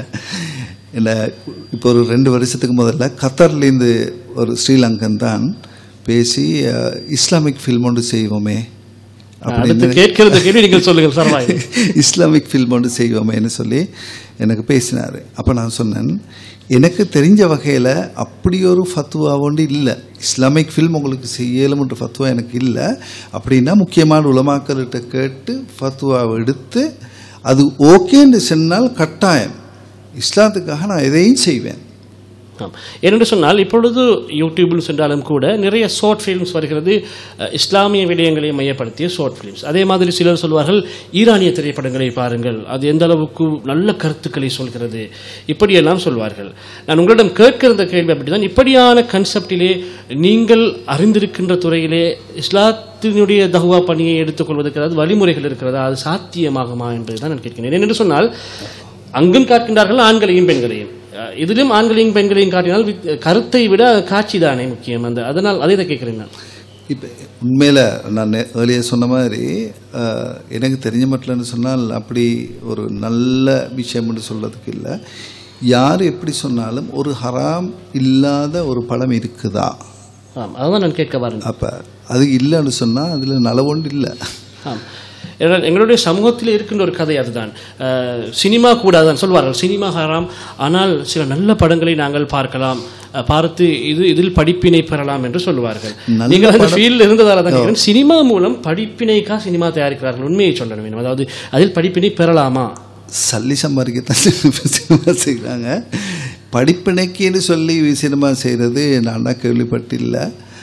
என்ன இப்போ ஒரு ரெண்டு வருஷத்துக்கு முதல்ல கத்தார்லேருந்து ஒரு ஸ்ரீலங்கன் தான் பேசி அஹ், இஸ்லாமிக் ஃபில்ம் ஒன்று செய்வோமே அடுத்து கேட்கிறது கேள்வி நீங்கள் சொல்லுங்கள் சரவாய் இஸ்லாமிக் ஃபில்ம் ஒன்று செய்வோமேன்னு சொல்லி எனக்கு பேசினார் அப்போ நான் சொன்னேன் எனக்கு தெரிஞ்ச வகையில் அப்படி ஒரு ஃபத்துவா ஒன்று இல்லை இஸ்லாமிக் ஃபில்ம் உங்களுக்கு செய்யலும்ன்ற ஃபத்துவா எனக்கு இல்லை அப்படின்னா முக்கியமான உலமாக்கள்கிட்ட கேட்டு ஃபத்துவாவை எடுத்து அது ஓகேன்னு சொன்னால் கட்டாயம் இஸ்லாத்துக்காக நான் எதையும் செய்வேன் ஆம். ஏனென்று சொன்னால் இப்பொழுது யூடியூபில் சென்றாலும் கூட நிறைய ஷார்ட் ஃபிலிம்ஸ் வருகிறது அஹ், இஸ்லாமிய விடயங்களை மையப்படுத்திய ஷார்ட் ஃபிலிம்ஸ் அதே மாதிரி சிலர் சொல்வார்கள் ஈரானிய திரைப்படங்களை பாருங்கள் அது எந்த அளவுக்கு நல்ல கருத்துக்களை சொல்கிறது இப்படியெல்லாம் சொல்வார்கள் நான் உங்களிடம் கேட்கிற கேள்வி அப்படிதான் இப்படியான கன்செப்டிலே நீங்கள் அறிந்திருக்கின்ற துறையிலே இஸ்லாத்தினுடைய தகுவா பணியை எடுத்துக்கொள்வதற்கு அதாவது வழிமுறைகள் இருக்கிறதா அது சாத்தியமாகுமா என்பதுதான் நான் கேட்கிறேன் ஏனென்று சொன்னால் அங்கும் காக்கின்றார்கள் ஆண்களையும் பெண்களையும் அஹ் இதிலும் ஆண்களையும் பெண்களையும் காட்டினால் வித்- கருத்தை விட காட்சி தானே முக்கியம் அந்த அதனால் அதை தான் கேட்கிறேன் நான் இப்போ உண்மையில் நான் ஏர்லியாக சொன்ன மாதிரி அஹ், எனக்கு தெரிஞ்ச மட்டும்னு சொன்னால் அப்படி ஒரு நல்ல விஷயம்னு சொல்றதுக்கு இல்லை யார் எப்படி சொன்னாலும் ஒரு ஹராம் இல்லாத ஒரு படம் இருக்குதா ஆம் அதுதான் நான் கேட்க வரேன் அப்போ அது இல்லைன்னு சொன்னால் அதில் நலவொன்று இல்லை ஆம் ஏனால் எங்களுடைய சமூகத்தில் இருக்கின்ற ஒரு கதை அதுதான் அஹ், சினிமா கூடாதான் சொல்வார்கள் சினிமா ஹராம் ஆனால் சில நல்ல படங்களை நாங்கள் பார்க்கலாம் அஹ், பார்த்து இது இதில் படிப்பினை பெறலாம் என்று சொல்லுவார்கள் நல்ல நீங்கள் அந்த ஃபீல்டில் இருந்ததால தான் கேட்கிறேன் சினிமா மூலம் படிப்பினைக்கா சினிமா தயாரிக்கிறார்கள் உண்மையை சொல்ல வேண்டும் அதாவது அதில் படிப்பினை பெறலாமா சல்லி சம்பாதிக்கத்தான் சினிமா செய்கிறாங்க படிப்பினைக்குன்னு சொல்லி சினிமா செய்கிறது நான் தான் கேள்விப்பட்டில்ல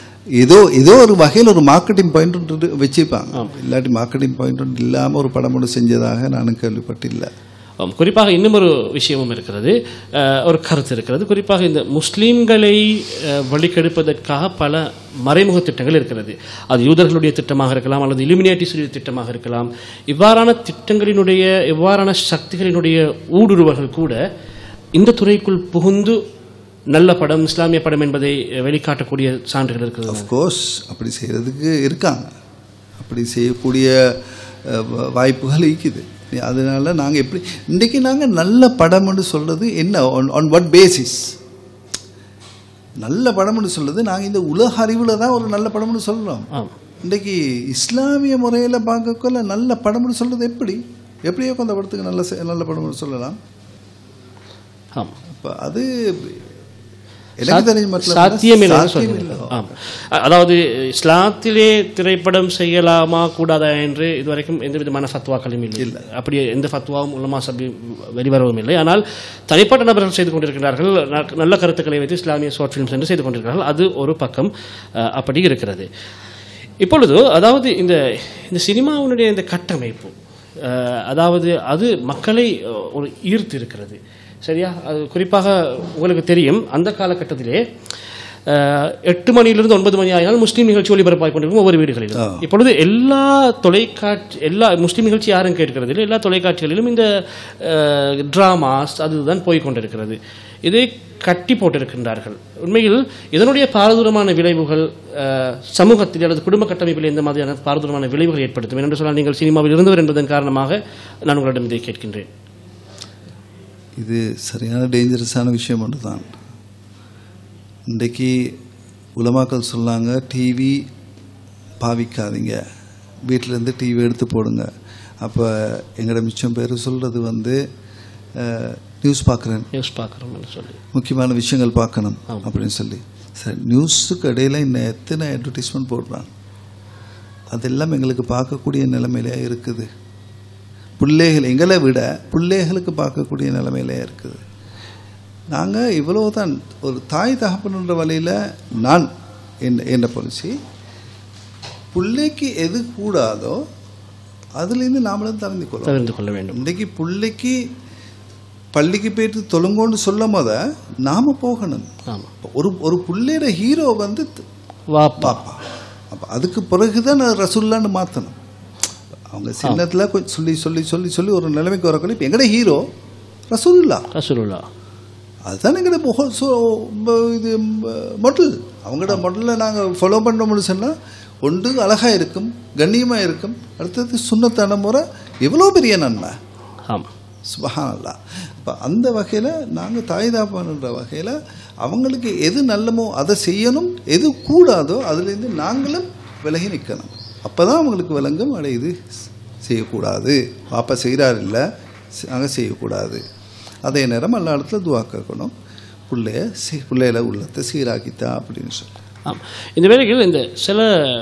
ஏதோ ஏதோ ஒரு வகையில் ஒரு மார்க்கெட்டிங் பாயிண்ட் ஒன்று வச்சுப்பாங்க இல்லாட்டி மார்க்கெட்டிங் பாயிண்ட் ஒன்று இல்லாமல் ஒரு படம் ஒன்று செஞ்சதாக நானும் கேள்விப்பட்டில்லை ஆம், குறிப்பாக இன்னும் ஒரு விஷயமும் இருக்கிறது அஹ், ஒரு கருத்து இருக்கிறது குறிப்பாக இந்த முஸ்லீம்களை அஹ், வழிகெடுப்பதற்காக பல மறைமுக திட்டங்கள் இருக்கிறது அது யூதர்களுடைய திட்டமாக இருக்கலாம் அல்லது இலுமினேட்டிஸுடைய திட்டமாக இருக்கலாம் இவ்வாறான திட்டங்களினுடைய இவ்வாறான சக்திகளினுடைய ஊடுருவல்கள் கூட இந்த துறைக்குள் புகுந்து நல்ல படம் இஸ்லாமிய படம் என்பதை அஹ், வெளிக்காட்டக்கூடிய சான்றுகள் இருக்கிறது அஃப்கோர்ஸ் அப்படி செய்கிறதுக்கு இருக்காங்க அப்படி செய்யக்கூடிய அஹ், வ- வாய்ப்புகள் இருக்குது அதனால நாங்கள் எப்படி இன்றைக்கி நாங்கள் நல்ல படம்னு சொல்கிறது என்ன ஆன் வாட் பேசிஸ் நல்ல படம்னு சொல்றது நாங்கள் இந்த உலக அறிவில் தான் ஒரு நல்ல படம்னு சொல்கிறோம் ஆம் இன்றைக்கி இஸ்லாமிய முறையில் பார்க்கக்குள்ள நல்ல படம்னு சொல்கிறது எப்படி எப்படியோ அந்த படத்துக்கு நல்ல செ- நல்ல படம்னு சொல்லலாம் ஆம் அப்போ அது எனக்கு தெரிஞ்ச மட்டும் சாத்தியமில்லை ஆம் அ- அதாவது இஸ்லாத்திலே திரைப்படம் செய்யலாமா கூடாதா என்று இதுவரைக்கும் எந்த விதமான ஃபத்வாக்களும் இல்லை அப்படி எந்த ஃபத்வாவும் உலமா சபை வெளிவரவும் இல்லை ஆனால் தனிப்பட்ட நபர்கள் செய்து கொண்டிருக்கிறார்கள் ந- நல்ல கருத்துக்களை வைத்து இஸ்லாமிய ஷார்ட் ஃபிலிம்ஸ் என்று செய்து கொண்டிருக்கிறார்கள் அது ஒரு பக்கம் அ, அப்படி இருக்கிறது இப்பொழுது அதாவது இந்த இந்த சினிமாவினுடைய இந்த கட்டமைப்பு அஹ், அதாவது அது மக்களை அஹ், ஒரு ஈர்த்து இருக்கிறது சரியா அது குறிப்பாக உங்களுக்கு தெரியும் அந்த காலகட்டத்திலே அஹ், எட்டு மணியிலிருந்து ஒன்பது மணி ஆகினால் முஸ்லீம் நிகழ்ச்சி ஒளிபரப்பாக கொண்டிருக்கும் ஒவ்வொரு வீடுகளிலும் இப்பொழுது எல்லா தொலைக்காட்சி எல்லா முஸ்லீம் நிகழ்ச்சி யாரும் கேட்கிறது இல்லை எல்லா தொலைக்காட்சிகளிலும் இந்த ட்ராமாஸ் அதுதான் போய் கொண்டிருக்கிறது இதை கட்டி போட்டிருக்கின்றார்கள் உண்மையில் இதனுடைய பாரதூரமான விளைவுகள் அஹ், சமூகத்தில் அல்லது குடும்ப கட்டமைப்பில் எந்த மாதிரியான பாரதூரமான விளைவுகள் ஏற்படுத்தும் என்று சொன்னால் நீங்கள் சினிமாவில் இருந்தவர் என்பதன் காரணமாக நான் உங்களிடம் இதை கேட்கின்றேன் இது சரியான டேஞ்சரஸான விஷயம் ஒன்று தான் இன்றைக்கு உலமாக்கள் சொன்னாங்க டிவி பாவிக்காதீங்க வீட்டிலேருந்து டிவி எடுத்து போடுங்க அப்போ எங்களோட மிச்சம் பேர் சொல்கிறது வந்து நியூஸ் பார்க்குறேன் நியூஸ் பார்க்குறோம் என்று சொல்லி முக்கியமான விஷயங்கள் பார்க்கணும் அப்படின்னு சொல்லி சரி நியூஸுக்கு இடையில இன்னும் எத்தனை அட்வர்டைஸ்மெண்ட் போடுறாங்க அதெல்லாம் எங்களுக்கு பார்க்கக்கூடிய நிலைமையிலே இருக்குது பிள்ளைகள் எங்களை விட பிள்ளைகளுக்கு பார்க்கக்கூடிய நிலைமையிலே இருக்குது நாங்கள் இவ்வளோ தான் ஒரு தாய் தகப்பனுன்ற வழியில் நான் என் என்ற பாலிசி பிள்ளைக்கு எது கூடாதோ அதுலேருந்து நாமளும் தகுந்து கொள்ளும் தவிர்த்து கொள்ள வேண்டும் இன்றைக்கு பிள்ளைக்கு பள்ளிக்கு போயிட்டு தொழுங்கோன்னு சொல்லும் போத நாம போகணும் ஆமாம் ஒரு ஒரு பிள்ளையோட ஹீரோ வந்து வாப்பா பாப்பா அப்போ அதுக்கு பிறகு தான் ரசுல்லான்னு மாற்றணும் அவங்க சின்னத்தில் கொஞ்சம் சொல்லி சொல்லி சொல்லி சொல்லி ஒரு நிலைமைக்கு வரக்குள்ள இப்போ எங்கட ஹீரோ ரசூல்லா ரசூலுல்லா அதுதான் எங்கட முக- சோ- ம- இது மொடல் அவங்களோட மாடலில் நாங்கள் ஃபாலோ பண்ணோம்னு சொன்னால் ஒன்று அழகாக இருக்கும் கண்ணியமாக இருக்கும் அடுத்தது சுண்ணத்தான முறை எவ்வளோ பெரிய நன்மை ஆமாம் சுபஹானல்லா இப்போ அந்த வகையில் நாங்கள் தாய் தாப்பானுன்ற வகையில் அவங்களுக்கு எது நல்லமோ அதை செய்யணும் எது கூடாதோ அதுலேருந்து நாங்களும் விலகி நிற்கணும் அப்போ தான் அவங்களுக்கு விளங்கும் அட இது செய்யக்கூடாது பாப்பா செய்கிறார் இல்லை நாங்கள் செய்யக்கூடாது அதே நேரம் எல்லா இடத்துல துவா கேட்கணும் பிள்ளைய சி பிள்ளையில உள்ளத்தை சீராக்கித்தா அப்படின்னு சொல்லி ஆம் இந்த வேளையில் இந்த சில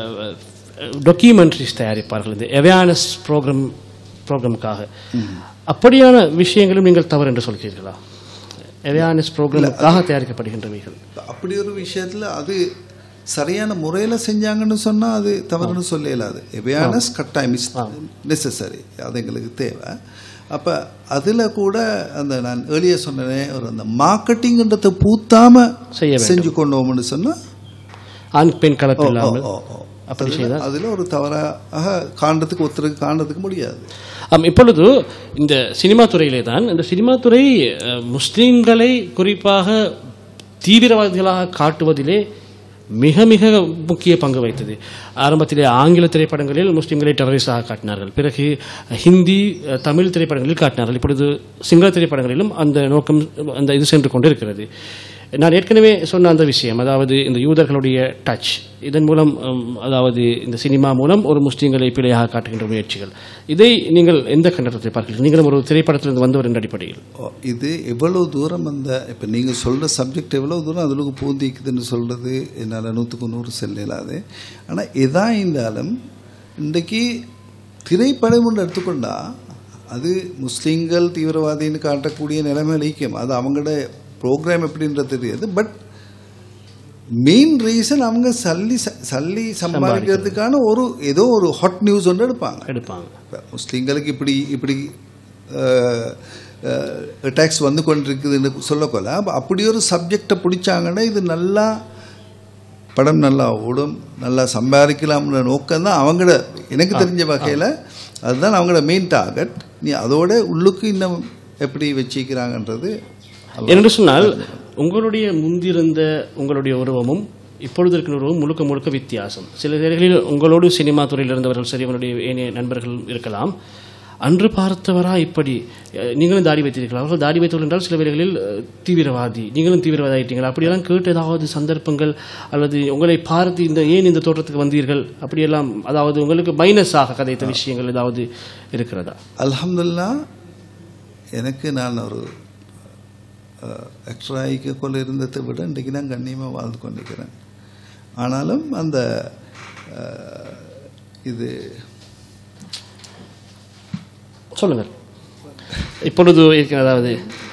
டாக்குமெண்ட்ரிஸ் தயாரிப்பார்கள் இந்த அவேர்னஸ் ப்ரோக்ராம் ப்ரோக்ராமுக்காக அப்படியான விஷயங்களும் நீங்கள் தவறு என்று சொல்கிறீர்களா அவேர்னஸ் ப்ரோக்ராமுக்காக தயாரிக்கப்படுகின்றவைகள் அப்படி ஒரு விஷயத்தில் அது சரியான முறையில் செஞ்சாங்கன்னு சொன்னால் அது தவறுன்னு சொல்ல இயலாது அவேர்னஸ் கட்டாயம் இஸ் நெசசரி அது எங்களுக்கு தேவை அப்போ அதில் கூட அந்த நான் ஏழிய சொன்னேனே ஒரு அந்த மார்க்கெட்டிங்ன்றதை பூத்தாமல் செய்ய வேண்டும். செஞ்சு கொண்டோம்னு சொன்னால் ஆண் பெண் கலப்பு இல்லாமல் அப்படி செய்தால் அதில் ஒரு தவறாக காண்றதுக்கு ஒருத்தருக்கு காண்றதுக்கு முடியாது ஆம் இப்பொழுது இந்த சினிமா துறையிலே தான் இந்த சினிமா துறை அஹ், முஸ்லிம்களை குறிப்பாக தீவிரவாதிகளாக காட்டுவதிலே மிக மிக முக்கிய பங்கு வகித்தது ஆரம்பத்திலே ஆங்கில திரைப்படங்களில் முஸ்லிம்களை டெரரிஸ்டாக காட்டினார்கள் பிறகு ஹிந்தி அஹ், தமிழ் திரைப்படங்களில் காட்டினார்கள் இப்பொழுது சிங்கள திரைப்படங்களிலும் அந்த நோக்கம் அந்த இது சென்று கொண்டிருக்கிறது நான் ஏற்கனவே சொன்ன அந்த விஷயம் அதாவது இந்த யூதர்களுடைய டச் இதன் மூலம் உம், அதாவது இந்த சினிமா மூலம் ஒரு முஸ்லீம்களை பிழையாக காட்டுகின்ற முயற்சிகள் இதை நீங்கள் எந்த கண்டனத்தை பார்க்கிறீர்கள் நீங்களும் ஒரு திரைப்படத்திலிருந்து வந்தவர் என்ற அடிப்படையில் ஓ, இது எவ்வளோ தூரம் அந்த இப்போ நீங்கள் சொல்கிற சப்ஜெக்ட் எவ்வளோ தூரம் அதில் பூந்திக்குதுன்னு சொல்கிறது என்னால் நூற்றுக்கு நூறு செல்லாது ஆனால் எதா இருந்தாலும் இன்றைக்கு திரைப்படம் ஒன்று எடுத்துக்கொண்டா அது முஸ்லீம்கள் தீவிரவாதின்னு காட்டக்கூடிய நிலைமை இலக்கியம் அது அவங்களோட ப்ரோக்ராம் எப்படின்றது தெரியாது பட் மெயின் ரீசன் அவங்க சல்லி ச- சல்லி சம்பாதிக்கிறதுக்கான ஒரு ஏதோ ஒரு ஹாட் நியூஸ் ஒன்று எடுப்பாங்க எடுப்பாங்க இப்ப முஸ்லீம்களுக்கு இப்படி இப்படி டேக்ஸ் வந்து கொண்டிருக்குதுன்னு சொல்லக்கொள்ள அப்ப அப்படி ஒரு சப்ஜெக்டை பிடிச்சாங்கன்னா இது நல்லா படம் நல்லா ஓடும் நல்லா சம்பாதிக்கலாம்ன்ற நோக்கம் தான் அவங்களோட எனக்கு தெரிஞ்ச வகையில் அதுதான் அவங்களோட மெயின் டார்கெட் நீ அதோட உள்ளுக்கு இன்னும் எப்படி வச்சிக்கிறாங்கன்றது என்று சொன்னால் உங்களுடைய முந்திருந்த உங்களுடைய உருவமும் இப்பொழுது இருக்கிற உருவம் முழுக்க முழுக்க வித்தியாசம் சில நேரங்களில் உங்களோடு சினிமா துறையில் இருந்தவர்கள் சரி உங்களுடைய ஏனைய நண்பர்கள் இருக்கலாம் அன்று பார்த்தவரா இப்படி அஹ், நீங்களும் தாடி வைத்திருக்கலாம் அவர்கள் தாடி வைத்தவர்கள் என்றால் சில வேளைகளில் அஹ், தீவிரவாதி நீங்களும் தீவிரவாதி ஆயிட்டீங்களா அப்படியெல்லாம் கேட்டு ஏதாவது சந்தர்ப்பங்கள் அல்லது உங்களை பார்த்து இந்த ஏன் இந்த தோற்றத்துக்கு வந்தீர்கள் அப்படியெல்லாம் அதாவது உங்களுக்கு மைனஸாக கதைத்த விஷயங்கள் ஏதாவது இருக்கிறதா அல்ஹம்துலில்லா எனக்கு நான் ஒரு எக்ஸ்ட்ராய்க்கு கொள்ள இருந்ததை விட இன்றைக்கு நான் கண்ணியமாக வாழ்ந்து கொண்டிருக்கிறேன் ஆனாலும் அந்த அஹ், இது சொல்லுங்கள் இப்பொழுது இருக்கிற அதாவது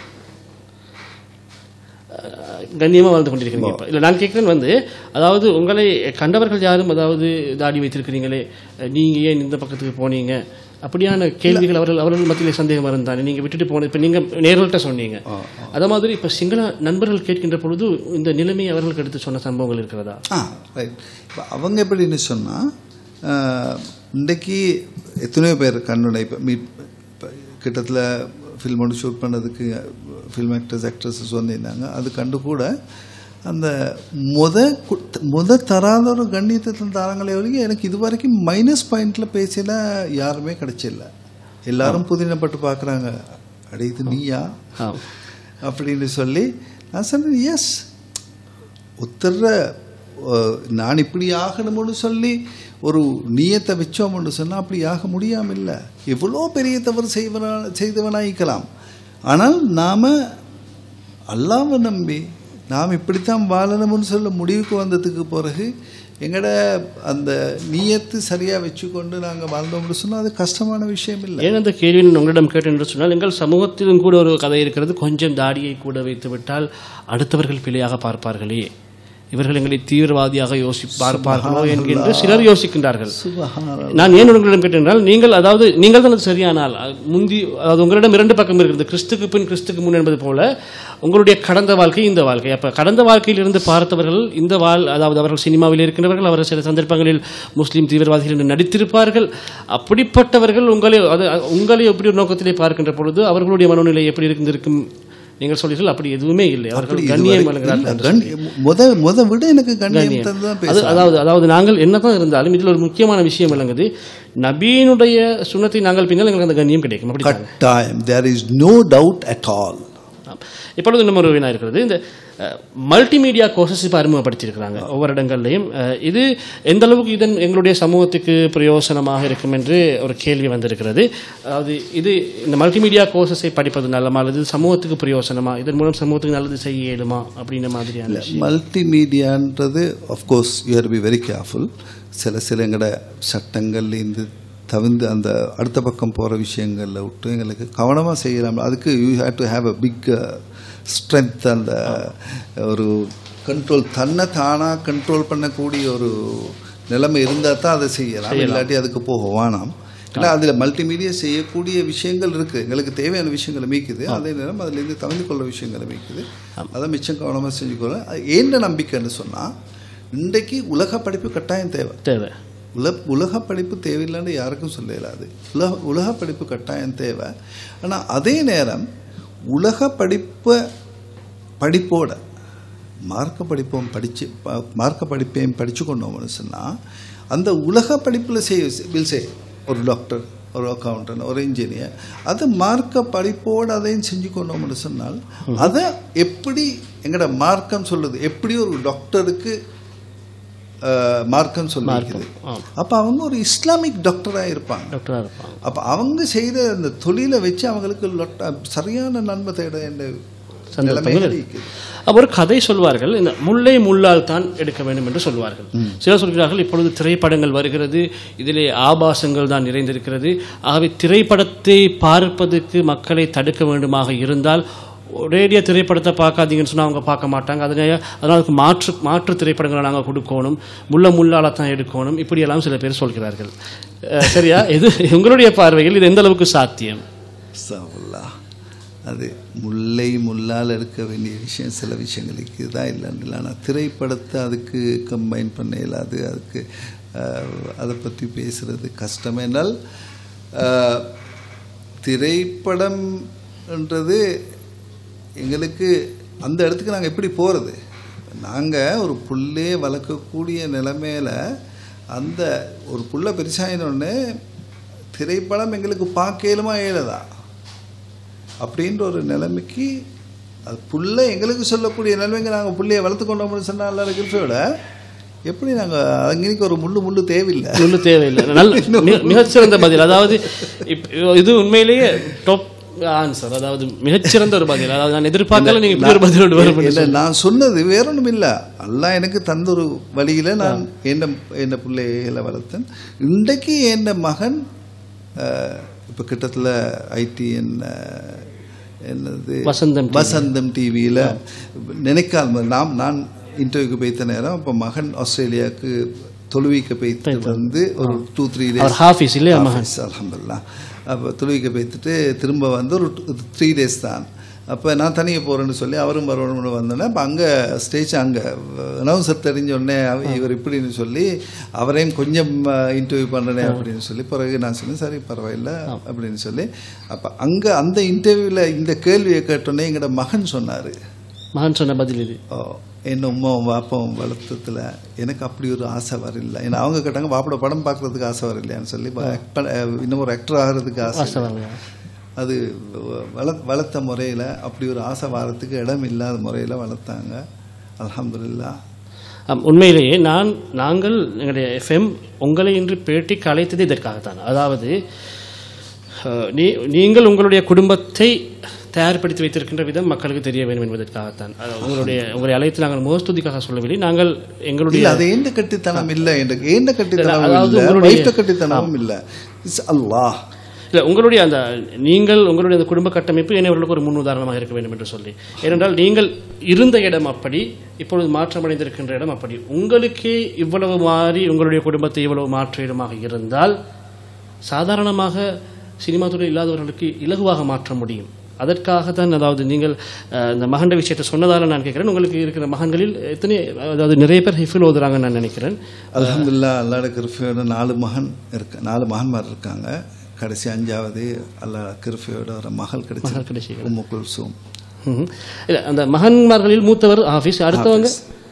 அஹ், கண்ணியமா வாழ்ந்து கொண்டிருக்கிறீங்க இப்ப. இல்ல நான் கேட்கிறேன் வந்து அதாவது உங்களை கண்டவர்கள் யாரும் அதாவது தாடி வைத்திருக்கிறீங்களே அஹ், நீங்க ஏன் இந்த பக்கத்துக்கு போனீங்க அப்படியான கேள்விகள் அவர்கள் அவர்கள் மத்தியிலே சந்தேகம் இருந்தானே நீங்க விட்டுட்டு போன இப்ப நீங்க நேர்கள்ட்ட சொன்னீங்க அதே மாதிரி இப்ப சிங்கள நண்பர்கள் கேட்கின்ற பொழுது இந்த நிலைமையை அவர்களுக்கு எடுத்து சொன்ன சம்பவங்கள் இருக்கிறதா ஆ ரைட் இப்போ அவங்க எப்படின்னு சொன்னால் இன்றைக்கு எத்தனையோ பேர் கண்ணுடை இப்போ மீட் இப்போ கிட்டத்தில் ஃபில்ம் ஒன்று ஷூட் பண்ணதுக்கு ஃபில்ம் ஆக்டர்ஸ் ஆக்ட்ரஸஸ் வந்திருந்தாங்க அது கண்டு கூட அந்த முத கு- முத தராத ஒரு கண்ணியத்தை தராங்களே ஒழிய எனக்கு இது வரைக்கும் மைனஸ் பாயிண்டில் பேசினா யாருமே கிடைச்சில்ல எல்லாரும் புதினப்பட்டு பார்க்குறாங்க அடே இது நீயா ஆம். அப்படின்னு சொல்லி நான் சொன்னேன் எஸ் உத்தர நான் இப்படி ஆகணும்னு சொல்லி ஒரு நீயத்தை வச்சோம்னு சொன்னால் அப்படி ஆக முடியாம இல்லை எவ்வளோ பெரிய தவறு செய்வனா செய்தவனாயிருக்கலாம் ஆனால் நாம் அல்லாவை நம்பி நாம் இப்படித்தான் வாழணும்னு சொல்ல முடிவுக்கு வந்ததுக்கு பிறகு எங்கட அந்த நியத்து சரியாக வச்சுக்கொண்டு நாங்கள் வாழ்ந்தோம்னு சொன்னால் அது கஷ்டமான விஷயம் இல்லை ஏன் அந்த கேள்வி நான் உங்களிடம் கேட்டேன் என்று சொன்னால் எங்கள் சமூகத்திலும் கூட ஒரு கதை இருக்கிறது கொஞ்சம் தாடியை கூட வைத்து விட்டால் அடுத்தவர்கள் பிழையாக பார்ப்பார்களே இவர்கள் எங்களை தீவிரவாதியாக யோசி பார்ப்பார்களோ என்கின்ற சிலர் யோசிக்கின்றார்கள் சுபஹான நான் ஏன் உங்களிடம் கேட்டேன் என்றால் நீங்கள் அதாவது நீங்கள் தான் அது சரியான ஆள் அது முந்தி அதாவது உங்களிடம் இரண்டு பக்கம் இருக்கிறது கிறிஸ்துக்கு பின் கிறிஸ்துக்கு முன் என்பது போல உங்களுடைய கடந்த வாழ்க்கை இந்த வாழ்க்கை அப்ப கடந்த வாழ்க்கையில் இருந்து பார்த்தவர்கள் இந்த வாழ் அதாவது அவர்கள் சினிமாவில் இருக்கின்றவர்கள் அவர் சில சந்தர்ப்பங்களில் முஸ்லீம் தீவிரவாதிகள் என்று நடித்திருப்பார்கள் அப்படிப்பட்டவர்கள் உங்களை அது உங்களை எப்படி ஒரு நோக்கத்திலே பார்க்கின்ற பொழுது அவர்களுடைய மனநிலை எப்படி இருந்திருக்கும் நீங்கள் சொல்றீர்கள் அப்படி எதுவுமே இல்லை அவர்கள் கண்ணியம் வழங்குகிறார்கள் என்று கண் முத முத விட எனக்கு கண்ணியம் தந்து தான் அது பேச அதாவது அதாவது நாங்கள் என்னதான் இருந்தாலும் இதில் ஒரு முக்கியமான விஷயம் விளங்குது நபீனுடைய சுண்ணத்தை நாங்கள் பின்னால் எங்களுக்கு அந்த கண்ணியம் கிடைக்கும் அப்படி கட்டாயம் there is no doubt at all இப்பொழுது இன்னும் ஒரு வினா இருக்கிறது இந்த மல்டிமீடியா கோர்சஸ் இப்போ அறிமுகப்படுத்தியிருக்கிறாங்க ஒவ்வொரு இடங்கள்லையும் அஹ், இது எந்த அளவுக்கு இதன் எங்களுடைய சமூகத்துக்கு பிரயோசனமாக இருக்கும் என்று ஒரு கேள்வி வந்திருக்கிறது அதாவது இது இந்த மல்டிமீடியா கோர்சஸை படிப்பது நல்லமா அல்லது சமூகத்துக்கு பிரயோசனமா இதன் மூலம் சமூகத்துக்கு நல்லது செய்ய இயலுமா அப்படின்ற மாதிரியான விஷயம் மல்டிமீடியான்றது of course you are be very careful சில சில எங்கட சட்டங்கள்லேருந்து தவிர்ந்து அந்த அடுத்த பக்கம் போகிற விஷயங்களில் விட்டு எங்களுக்கு கவனமாக செய்யலாம் அதுக்கு you have to have a big strength அந்த ஒரு கண்ட்ரோல் தன்னை தானாக கண்ட்ரோல் பண்ணக்கூடிய ஒரு நிலைமை இருந்தால் தான் அதை செய்யலாம் இல்லாட்டி அதுக்கு போக வேணாம் ஏன்னா அதில் மல்டிமீடியா செய்யக்கூடிய விஷயங்கள் இருக்குது எங்களுக்கு தேவையான விஷயங்களை மீக்குது அதே நேரம் அதுலேருந்து தவிர்த்து கொள்ள விஷயங்களை மீக்குது அதை மிச்சம் கவனமாக செஞ்சுக்கொள்ள அது ஏண்ட நம்பிக்கைன்னு சொன்னால் இன்றைக்கு உலக படிப்பு கட்டாயம் தேவை தேவை உல உலக படிப்பு தேவையில்லைன்னு யாருக்கும் சொல்ல இயலாது உலக உலக படிப்பு கட்டாயம் தேவை ஆனால் அதே நேரம் உலக படிப்பை படிப்போட மார்க்க படிப்போம் படித்து மார்க்க படிப்பையும் படித்து கொண்டோம்னு சொன்னால் அந்த உலக படிப்பில் செய் வில் செய் ஒரு டாக்டர் ஒரு அக்கௌண்டன்ட் ஒரு இன்ஜினியர் அதை மார்க்க படிப்போடு அதையும் செஞ்சு கொண்டோம்னு சொன்னால் அதை எப்படி எங்கட மார்க்கம் சொல்லுது எப்படி ஒரு டாக்டருக்கு அஹ், மார்க்கம் சொல்லியிருக்குது ஆம். அப்போ அவங்க ஒரு இஸ்லாமிக் டாக்டராக இருப்பாங்க டாக்டராக இருப்பாங்க அப்போ அவங்க செய்த அந்த தொழிலை வச்சு அவங்களுக்கு லொட்ட- சரியான நன்மை தேட என்ற சந்தர்ப்பங்கள் நிலைமைகள் இருக்கு. இருக்குது அப்ப ஒரு கதை சொல்வார்கள் இந்த முல்லை முள்ளால் தான் எடுக்க வேண்டும் என்று சொல்வார்கள் சிலர் சொல்கிறார்கள் இப்பொழுது திரைப்படங்கள் வருகிறது இதிலே ஆபாசங்கள் தான் நிறைந்திருக்கிறது ஆகவே திரைப்படத்தை பார்ப்பதற்கு மக்களை தடுக்க வேண்டுமாக இருந்தால் ஒரேடியாக திரைப்படத்தை பார்க்காதீங்கன்னு சொன்னால் அவங்க பார்க்க மாட்டாங்க அதனால அதனால் அதுக்கு மாற்று மாற்று திரைப்படங்களை நாங்கள் கொடுக்கணும் முள்ள முள்ளால தான் எடுக்கணும் இப்படியெல்லாம் சில பேர் சொல்கிறார்கள் அஹ், சரியா இது உங்களுடைய பார்வையில் இது எந்த அளவுக்கு சாத்தியம் அஸ்ஸலாமுல்லா. அது முல்லை முள்ளால் எடுக்க வேண்டிய விஷயம் சில விஷயங்களுக்கு தான் இல்லைன்னு இல்லை ஆனால் திரைப்படத்தை அதுக்கு கம்பைன் பண்ண இயலாது அதுக்கு அஹ், அதை பற்றி பேசுறது கஷ்டம் என்றால் அஹ், திரைப்படம்ன்றது எங்களுக்கு அந்த இடத்துக்கு நாங்கள் எப்படி போகிறது நாங்கள் ஒரு புல்லே வளர்க்கக்கூடிய நிலைமையில அந்த ஒரு புல்லை பெருசாயினோடனே திரைப்படம் எங்களுக்கு பார்க்கலுமா ஏழதா அப்படின்ற ஒரு நிலைமைக்கு அது புல்ல எங்களுக்கு சொல்லக்கூடிய நிலைமைக்கு நாங்கள் புள்ளையை வளர்த்து கொண்டோம்னு சொன்னால் நல்லா இருக்கிறத எப்படி நாங்கள் அங்கேக்கு ஒரு முள்ளு முள்ளு தேவையில்லை ஒன்று தேவையில்லை நல்ல மிக- மிகச்சிறந்த பதில் அதாவது இப்- இது உண்மையிலேயே டாப் ஆன்சர் அதாவது மிகச்சிறந்த ஒரு பதில் அதாவது நான் எதிர்பார்க்கல நீங்க இப்படி ஒரு பதிலோடு வரும் இல்லை நான் சொன்னது வேற ஒன்றும் இல்லை அல்லாஹ் எனக்கு தந்த ஒரு வழியில் நான் என்ன என்ன பிள்ளைகளை வளர்த்தேன் இன்றைக்கு என் மகன் இப்போ கிட்டத்தில் ஐடி என்ன என்னது வசந்தம் TV. வசந்தம் டிவியில் நினைக்காம நாம் நான் இன்டர்வியூக்கு போய்த்த நேரம் இப்போ மகன் ஆஸ்திரேலியாவுக்கு தொழுவிக்க போய்த்து வந்து ஒரு டூ த்ரீ அவர் டேஸ் ஹாஃபிஸ் இல்லையா மகன் அலமதுல்லா அப்போ தொழுவிக்க போய்த்துட்டு திரும்ப வந்து ஒரு த்ரீ டேஸ் தான் அப்போ நான் தனியாக போகிறேன்னு சொல்லி அவரும் வரணும்னு வந்தோன்னே அப்போ அங்கே ஸ்டேஜ் அங்கே அனௌன்சர் தெரிஞ்ச உடனே அவ- இவர் இப்படின்னு சொல்லி அவரையும் கொஞ்சம் இன்டர்வியூ பண்ணுறேன் அப்படின்னு சொல்லி பிறகு நான் சொன்னேன் சரி பரவாயில்ல அப்படின்னு சொல்லி அப்போ அங்கே அந்த இன்டர்வியூவில் இந்த கேள்வியை கேட்டோன்னே எங்களோட மகன் சொன்னார் மகன் சொன்ன பதில் இது ஓ என்ன உமாவும் வாப்பாவும் வளர்த்ததுல எனக்கு அப்படி ஒரு ஆசை வரல ஏன்னா அவங்க கேட்டாங்க வாப்பட படம் பார்க்கறதுக்கு ஆசை வரலையான்னு சொல்லி இப்ப act பண்ண- இன்னும் ஒரு ஆக்டர் ஆகிறதுக்கு ஆசை இல்லை. வாஸ்தவம். அது வள வளர்த்த முறையில் அப்படி ஒரு ஆசை வாரத்துக்கு இடம் இல்லாத முறையில் வளர்த்தாங்க அல்ஹம்துலில்லாஹ் ஆம், உண்மையிலேயே நான் நாங்கள் எங்களுடைய எஃப்எம் உங்களை இன்று பேட்டிக்கு அழைத்தது இதற்காகத்தான் அதாவது அஹ், நீ நீங்கள் உங்களுடைய குடும்பத்தை தயார்படுத்தி வைத்திருக்கின்ற விதம் மக்களுக்கு தெரிய வேண்டும் என்பதற்காகத்தான் அது உங்களுடைய உங்களுடைய அழைத்து நாங்கள் மோஸ்துதிக்காக சொல்லவில்லை நாங்கள் எங்களுடைய இல்ல அது ஏண்ட கட்டித்தனம் இல்ல என்ற ஏண்ட கட்டித்தனமும் அதாவது இல்ல உங்களுடைய- வைஃப்ட கட்டித்தனமும் இல்ல இட்ஸ் அல்லாஹ் இல்லை உங்களுடைய அந்த நீங்கள் உங்களுடைய அந்த குடும்ப கட்டமைப்பு என்னவர்களுக்கு ஒரு முன் உதாரணமாக இருக்க வேண்டும் என்று சொல்லி ஏனென்றால் நீங்கள் இருந்த இடம் அப்படி இப்பொழுது மாற்றமடைந்திருக்கின்ற இடம் அப்படி உங்களுக்கே இவ்வளவு மாறி உங்களுடைய குடும்பத்தை இவ்வளவு மாற்ற இடமாக இருந்தால் சாதாரணமாக சினிமா துறை இல்லாதவர்களுக்கு இலகுவாக மாற்ற முடியும் அதற்காக தான் அதாவது நீங்கள் அஹ், இந்த மகண்ட விஷயத்தை சொன்னதால நான் கேட்கிறேன் உங்களுக்கு இருக்கிற மகன்களில் எத்தனை அதாவது நிறைய பேர் ஹிஃபில் ஓதுறாங்கன்னு நான் நினைக்கிறேன் அல்ஹம்துலில்லாஹ் அல்லாட கிருஃபையோட நாலு மகன் இருக்கு நாலு மகன்மார் இருக்காங்க கடைசி அஞ்சாவது அல்லாஹ் கிருஃபையோட ஒரு மகள் மகள் கிடைச்சி கடைசி உம்மு குல்சூம் ம்ஹும். இல்ல அந்த மகன்மார்களில் மூத்தவர் ஆபீஸ் அடுத்தவங்க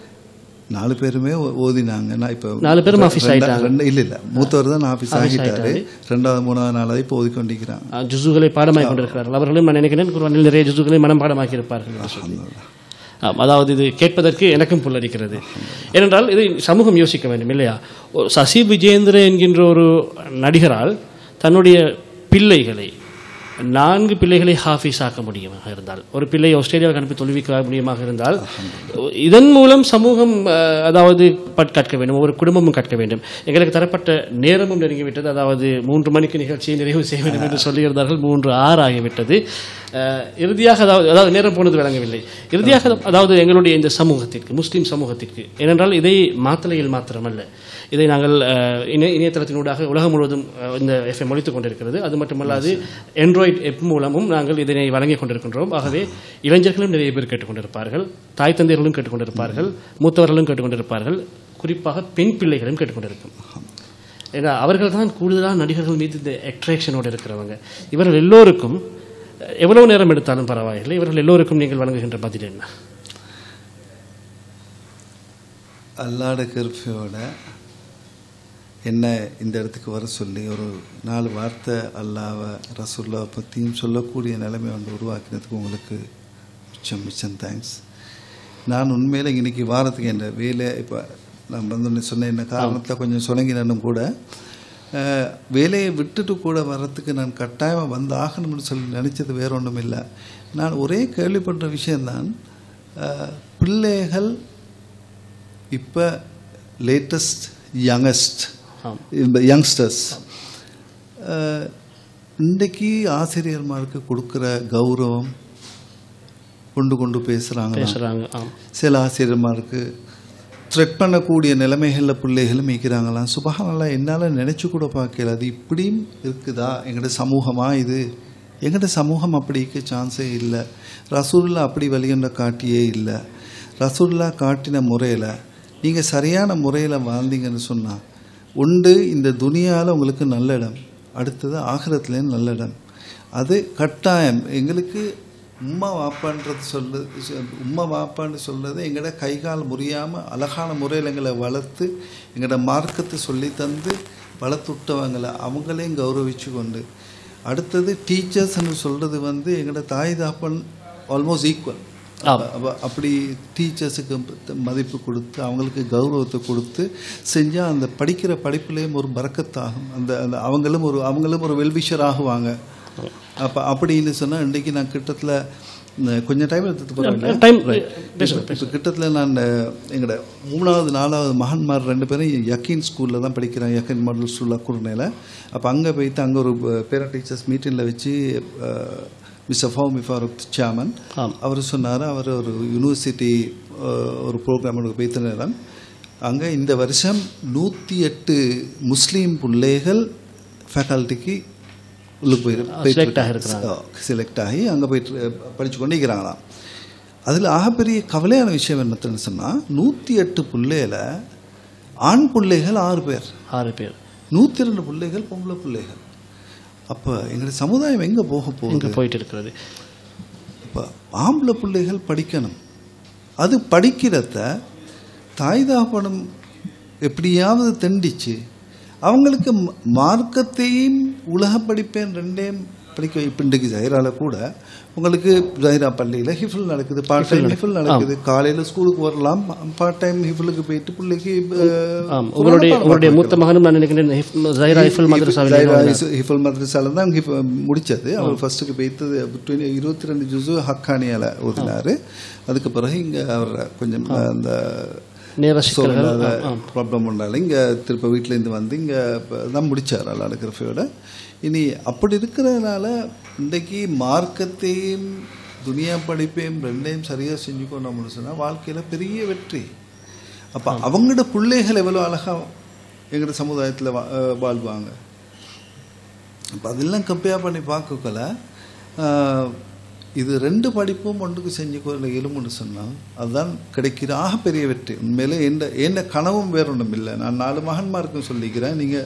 நாலு பேருமே ஓ- ஓதினாங்க நான் இப்போ நாலு பேரும் ஆபீஸ் ரெண்டா- ஆயிட்டாங்க ரெண்டு இல்ல இல்ல மூத்தவர் தான் ஆபீஸ் ஆகிட்டாரு ரெண்டாவது மூணாவது நாலாவது இப்போ ஓதிக்கொண்டிருக்கிறாங்க அஹ், ஜுசுகளை பாடமாக்கி கொண்டிருக்கிறார்கள் அவர்களும் நான் நினைக்கிறேன் குர்ஆனில் நிறைய ஜுசுகளை மனப்பாடமாக்கி இருப்பார்கள் என்று சொல்லி. ஆம், அதாவது இது கேட்பதற்கு எனக்கும் புல்லரிக்கிறது ஏனென்றால் இதை சமூகம் யோசிக்க வேண்டும் இல்லையா ஒரு சசி விஜேந்திர என்கின்ற ஒரு நடிகரால் தன்னுடைய பிள்ளைகளை நான்கு பிள்ளைகளை ஹாஃபீஸ் ஆக்க முடியுமாக இருந்தால் ஒரு பிள்ளை ஆஸ்திரேலியாவுக்கு அனுப்பி தொழுவிக்க முடியுமாக இருந்தால் இதன் மூலம் சமூகம் அஹ், அதாவது பட் கற்க வேண்டும் ஒவ்வொரு குடும்பமும் கற்க வேண்டும் எங்களுக்கு தரப்பட்ட நேரமும் நெருங்கிவிட்டது அதாவது மூன்று மணிக்கு நிகழ்ச்சியை நிறைவு செய்ய வேண்டும் என்று சொல்லியிருந்தார்கள் மூன்று ஆறு ஆகிவிட்டது அஹ், இறுதியாக அதாவது அதாவது நேரம் போனது விளங்கவில்லை இறுதியாக அதாவது எங்களுடைய இந்த சமூகத்திற்கு முஸ்லீம் சமூகத்திற்கு ஏனென்றால் இதை மாத்தளையில் மாத்திரமல்ல இதை நாங்கள் அஹ், இணைய இணையதளத்தினூடாக உலகம் முழுவதும் அஹ், இந்த எஃப்எம் ஒழித்துக் கொண்டிருக்கிறது அது மட்டுமல்லாது ஆண்ட்ராய்டு எப் மூலமும் நாங்கள் இதனை வழங்கிக் கொண்டிருக்கின்றோம் ஆகவே இளைஞர்களும் நிறைய பேர் கேட்டுக்கொண்டிருப்பார்கள் தாய் தந்தையர்களும் கேட்டுக்கொண்டிருப்பார்கள் மூத்தவர்களும் கேட்டுக்கொண்டிருப்பார்கள் குறிப்பாக பெண் பிள்ளைகளும் கேட்டுக்கொண்டிருக்கும் ஏன்னா அவர்கள் தான் கூடுதலாக நடிகர்கள் மீது இந்த அட்ராக்ஷனோடு இருக்கிறவங்க இவர்கள் எல்லோருக்கும் அஹ், எவ்வளவு நேரம் எடுத்தாலும் பரவாயில்லை இவர்கள் எல்லோருக்கும் நீங்கள் வழங்குகின்ற பதில் என்ன அல்லாட கிருப்பையோட என்ன இந்த இடத்துக்கு வர சொல்லி ஒரு நாலு வார்த்தை அல்லாவை ரசூல்லா பற்றியும் சொல்லக்கூடிய நிலைமை வந்து உருவாக்கினதுக்கு உங்களுக்கு மிச்சம் மிச்சம் தேங்க்ஸ் நான் உண்மையில் இன்னைக்கு வாரத்துக்கு என் வேலை இப்போ நான் வந்து சொன்ன என்ன காரணத்தில் கொஞ்சம் சொலங்கினாலும் கூட அஹ், வேலையை விட்டுட்டு கூட வர்றதுக்கு நான் கட்டாயமாக வந்து ஆகணும்னு சொல்லி நினச்சது வேற ஒன்றும் இல்லை நான் ஒரே கேள்விப்பட்ட விஷயம்தான் அஹ், பிள்ளைகள் இப்போ லேட்டஸ்ட் யங்கஸ்ட் ஆம். இந்த யங்ஸ்டர்ஸ் இன்றைக்கு ஆசிரியர்மாருக்கு கொடுக்குற கௌரவம் கொண்டு கொண்டு பேசுகிறாங்க பேசுறாங்க ஆம் சில ஆசிரியர்மாருக்கு த்ரெட் பண்ணக்கூடிய நிலைமைகளில் பிள்ளைகளும் மீக்கிறாங்களாம் சுபகானல்லாம் என்னால் நினச்சி கூட பார்க்கல அது இப்படியும் இருக்குதா எங்களோட சமூகமா இது எங்களோட சமூகம் அப்படி இருக்க சான்ஸே இல்லை ரசூல்லா அப்படி வழியுண்ட காட்டியே இல்லை ரசூல்லா காட்டின முறையில் நீங்கள் சரியான முறையில் வாழ்ந்தீங்கன்னு சொன்னால் உண்டு இந்த துனியாவில் உங்களுக்கு நல்ல இடம் அடுத்தது ஆகிரத்துலேயும் நல்ல இடம் அது கட்டாயம் எங்களுக்கு உம்மா வாப்பான்றது சொல்ல உம்மா வாப்பான்னு சொல்றது எங்களோட கை கால் முறியாமல் அழகான முறையில் எங்களை வளர்த்து எங்களோட மார்க்கத்தை சொல்லி தந்து வளர்த்துட்டவங்களை அவங்களையும் கௌரவிச்சு கொண்டு அடுத்தது டீச்சர்ஸ்னு சொல்றது வந்து எங்களோட தாய் தாப்பன் ஆல்மோஸ்ட் ஈக்குவல் அப்படி டீச்சர்ஸுக்கு மதிப்பு கொடுத்து அவங்களுக்கு கௌரவத்தை கொடுத்து செஞ்சால் அந்த படிக்கிற படிப்புலேயும் ஒரு பறக்கத்தாகும் அந்த அந்த அவங்களும் ஒரு அவங்களும் ஒரு வெல்விஷர் ஆகுவாங்க அப்போ அப்படின்னு சொன்னால் இன்றைக்கி நான் கிட்டத்தில் கொஞ்சம் டைம் எடுத்துட்டு போகிறேன் டைம் இப்போ கிட்டத்தில் நான் எங்களோட மூணாவது நாலாவது மகன்மார் ரெண்டு பேரும் யக்கீன் ஸ்கூலில் தான் படிக்கிறேன் யக்கீன் மாடல் ஸ்கூலில் குருணையில் அப்போ அங்கே போயிட்டு அங்கே ஒரு பேரண்ட் டீச்சர்ஸ் மீட்டிங்கில் வச்சு மிஸ்டர் ஃபௌமி ஃபாரூக் சாமன் ஆம். அவர் சொன்னார் அவர் ஒரு யூனிவர்சிட்டி ஒரு ப்ரோக்ராம் போய்த்த நேரம் அங்கே இந்த வருஷம் நூற்றி எட்டு முஸ்லீம் பிள்ளைகள் ஃபேக்கல்ட்டிக்கு உள்ளுக்கு போய் Select ஆகியிருக்கிறாங்க. செலக்ட் ஆகி அங்கே போயிட்டு படித்து கொண்டு இருக்கிறாங்களாம் அதில் ஆகப்பெரிய கவலையான விஷயம் என்னத்துன்னு சொன்னால் நூற்றி எட்டு பிள்ளையில ஆண் பிள்ளைகள் ஆறு பேர் ஆறு பேர் நூற்றி ரெண்டு பிள்ளைகள் பொம்பளை பிள்ளைகள் அப்போ எங்களுடைய சமுதாயம் எங்கே போக போகுது இங்கே போயிட்டு இருக்கிறது இப்போ ஆம்பளை பிள்ளைகள் படிக்கணும் அது படிக்கிறத தாய் தாப்பனம் எப்படியாவது தண்டிச்சு அவங்களுக்கு ம- மார்க்கத்தையும் உலக படிப்பேன் ரெண்டையும் படிக்க இப்போ இன்றைக்கு ஜஹிரால கூட உங்களுக்கு ஜஹிரா பள்ளியில் ஹிஃபுல் நடக்குது பார்ட் டைம் ஹிஃபுல் நடக்குது காலையில் ஸ்கூலுக்கு வரலாம் பார்ட் டைம் ஹிஃபுலுக்கு போயிட்டு பிள்ளைக்கு அஹ், ஆம் உங்களுடைய உங்களுடைய மூத்த மகனும் நான் நினைக்கிறேன் ஹிஃப்- ஜஹீரா ஐஃபில் மதரசாவில் ஜஹிரா ஹிஃப்- ஹிஃபுல் மദ്രസാல தான் ஹிஃப் முடிச்சது அவர் ஃபர்ஸ்ட்டுக்கு போய்த்தது இருபத்தி ரெண்டு ஜூஸு ஹக்கானியால ஓதினாரு அதுக்கு பிறகு இங்கே அவர் கொஞ்சம் அந்த நேர சிக்கல்கள் ப்ராப்ளம் உண்டால இங்கே திருப்ப வீட்டிலேருந்து வந்து இங்கே தான் முடித்தார் அல்லாட கிரஃபையோட இனி அப்படி இருக்கிறதுனால இன்றைக்கு மார்க்கத்தையும் துனியா படிப்பையும் ரெண்டையும் சரியாக செஞ்சு கொண்டோம்னு சொன்னால் வாழ்க்கையில் பெரிய வெற்றி அப்போ அவங்களோட பிள்ளைகள் எவ்வளோ அழகாக எங்களோட சமுதாயத்தில் வா அஹ் வாழ்வாங்க அப்போ அதெல்லாம் கம்பேர் பண்ணி பார்க்கல ஆஹ், இது ரெண்டு படிப்பும் ஒன்றுக்கு செஞ்சு கொள்ள இயலும்னு சொன்னால் அதுதான் கிடைக்கிற ஆக பெரிய வெற்றி உண்மையிலே எந்த எந்த கனவும் வேற ஒன்றும் இல்லை நான் நாலு மகன்மாருக்கும் சொல்லிக்கிறேன் நீங்கள்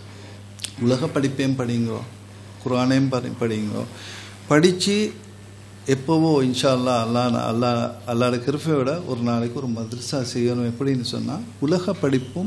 உலக படிப்பையும் படிங்கோ குரானையும் படி படிங்கோ படித்து எப்போவோ இன்ஷா அல்லா அல்லா அல்லா அல்லாட கிருஃபையோட ஒரு நாளைக்கு ஒரு மദ്രസா செய்யணும் எப்படின்னு சொன்னால் உலக படிப்பும்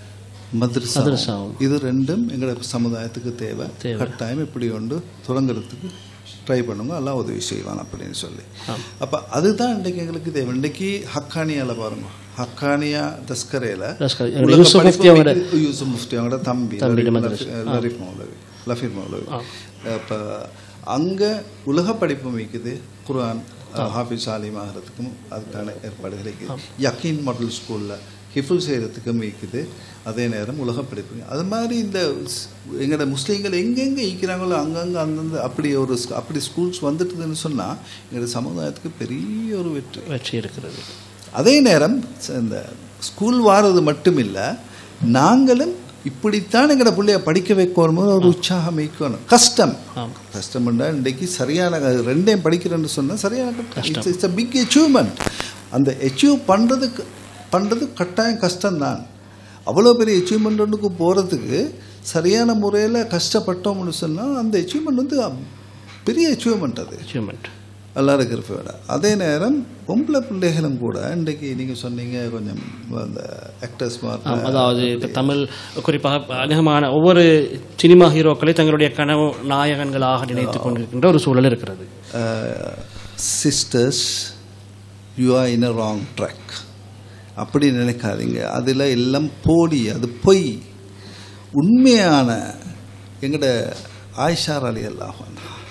மദ്രസா மதரசாவும். இது ரெண்டும் எங்களோட சமுதாயத்துக்கு தேவை கட்டாயம் இப்படி ஒன்று தொடங்குறதுக்கு ட்ரை பண்ணுங்க எல்லாம் உதவி செய்வான் அப்படின்னு சொல்லி அப்போ அதுதான் இன்றைக்கு எங்களுக்கு தேவை இன்றைக்கு ஹக்கானியால பாருங்க ஹக்கானியா தஸ்கரேல தஸ்கரே. உலக யூசுப் படிப்பு முஃப்தி அவங்களோட- மிக- யூசுப் முஃப்தி அவங்களோட தம்பி தம்பியோட லரிஃப் மதரசா. லரிஃப் மௌலவி லஃபீர் மௌலவி அப்போ அங்கே உலக படிப்பு வைக்குது குர்ஆன் ஹாஃபிஸ் ஆலிம் ஆகிறதுக்கும் அதுக்கான ஏற்பாடுகள் இருக்குது யக்கீன் மாடல் ஸ்கூலில் ஹிஃபுல் செய்கிறதுக்கும் இருக்குது அதே நேரம் உலக படிப்பு அது மாதிரி இந்த ஸ்- எங்களோட முஸ்லீம்கள் எங்கெங்கே ஈக்கிறாங்களோ அங்கங்கே அந்தந்த அப்படி ஒரு ஸ்- அப்படி ஸ்கூல்ஸ் வந்துட்டுதுன்னு சொன்னால் எங்களோட சமுதாயத்துக்கு பெரிய ஒரு வெற்றி வெற்றி இருக்கிறது அதே நேரம் ச- இந்த ஸ்கூல் வாரது மட்டும் இல்லை நாங்களும் இப்படித்தான் எங்களோட பிள்ளைய படிக்க வைக்கணும் ஒரு உற்சாகம் வைக்கணும் கஷ்டம் ஆம். கஷ்டம்னா இன்றைக்கு சரியான அது ரெண்டையும் படிக்கிறேன்னு சொன்னால் சரியான it's it's a big achievement அந்த அச்சீவ் பண்ணுறதுக்கு பண்ணுறது கட்டாயம் கஷ்டம்தான் அவ்வளோ பெரிய அச்சீவ்மெண்ட் ஒன்றுக்கு போகிறதுக்கு சரியான முறையில் கஷ்டப்பட்டோம்னு சொன்னால் அந்த அச்சீவ்மெண்ட் வந்து பெரிய அச்சீவ்மெண்ட் அது அச்சீவ்மெண்ட் நல்லா இருக்கிறத அதே நேரம் பொம்பளை பிள்ளைகளும் கூட இன்றைக்கு நீங்கள் சொன்னீங்க கொஞ்சம் அந்த ஆக்டர்ஸ் மாதிரி ஆம், அதாவது இப்போ தமிழ் குறிப்பாக அநேகமான ஒவ்வொரு சினிமா ஹீரோக்களை தங்களுடைய கனவு நாயகன்களாக நினைத்துக் கொண்டிருக்கின்ற ஒரு சூழல் இருக்கிறது sisters you are in a wrong track அப்படி நினைக்காதீங்க அதில் எல்லாம் போலி அது பொய் உண்மையான எங்கட ஆயிஷார் அலி அல்லாஹ்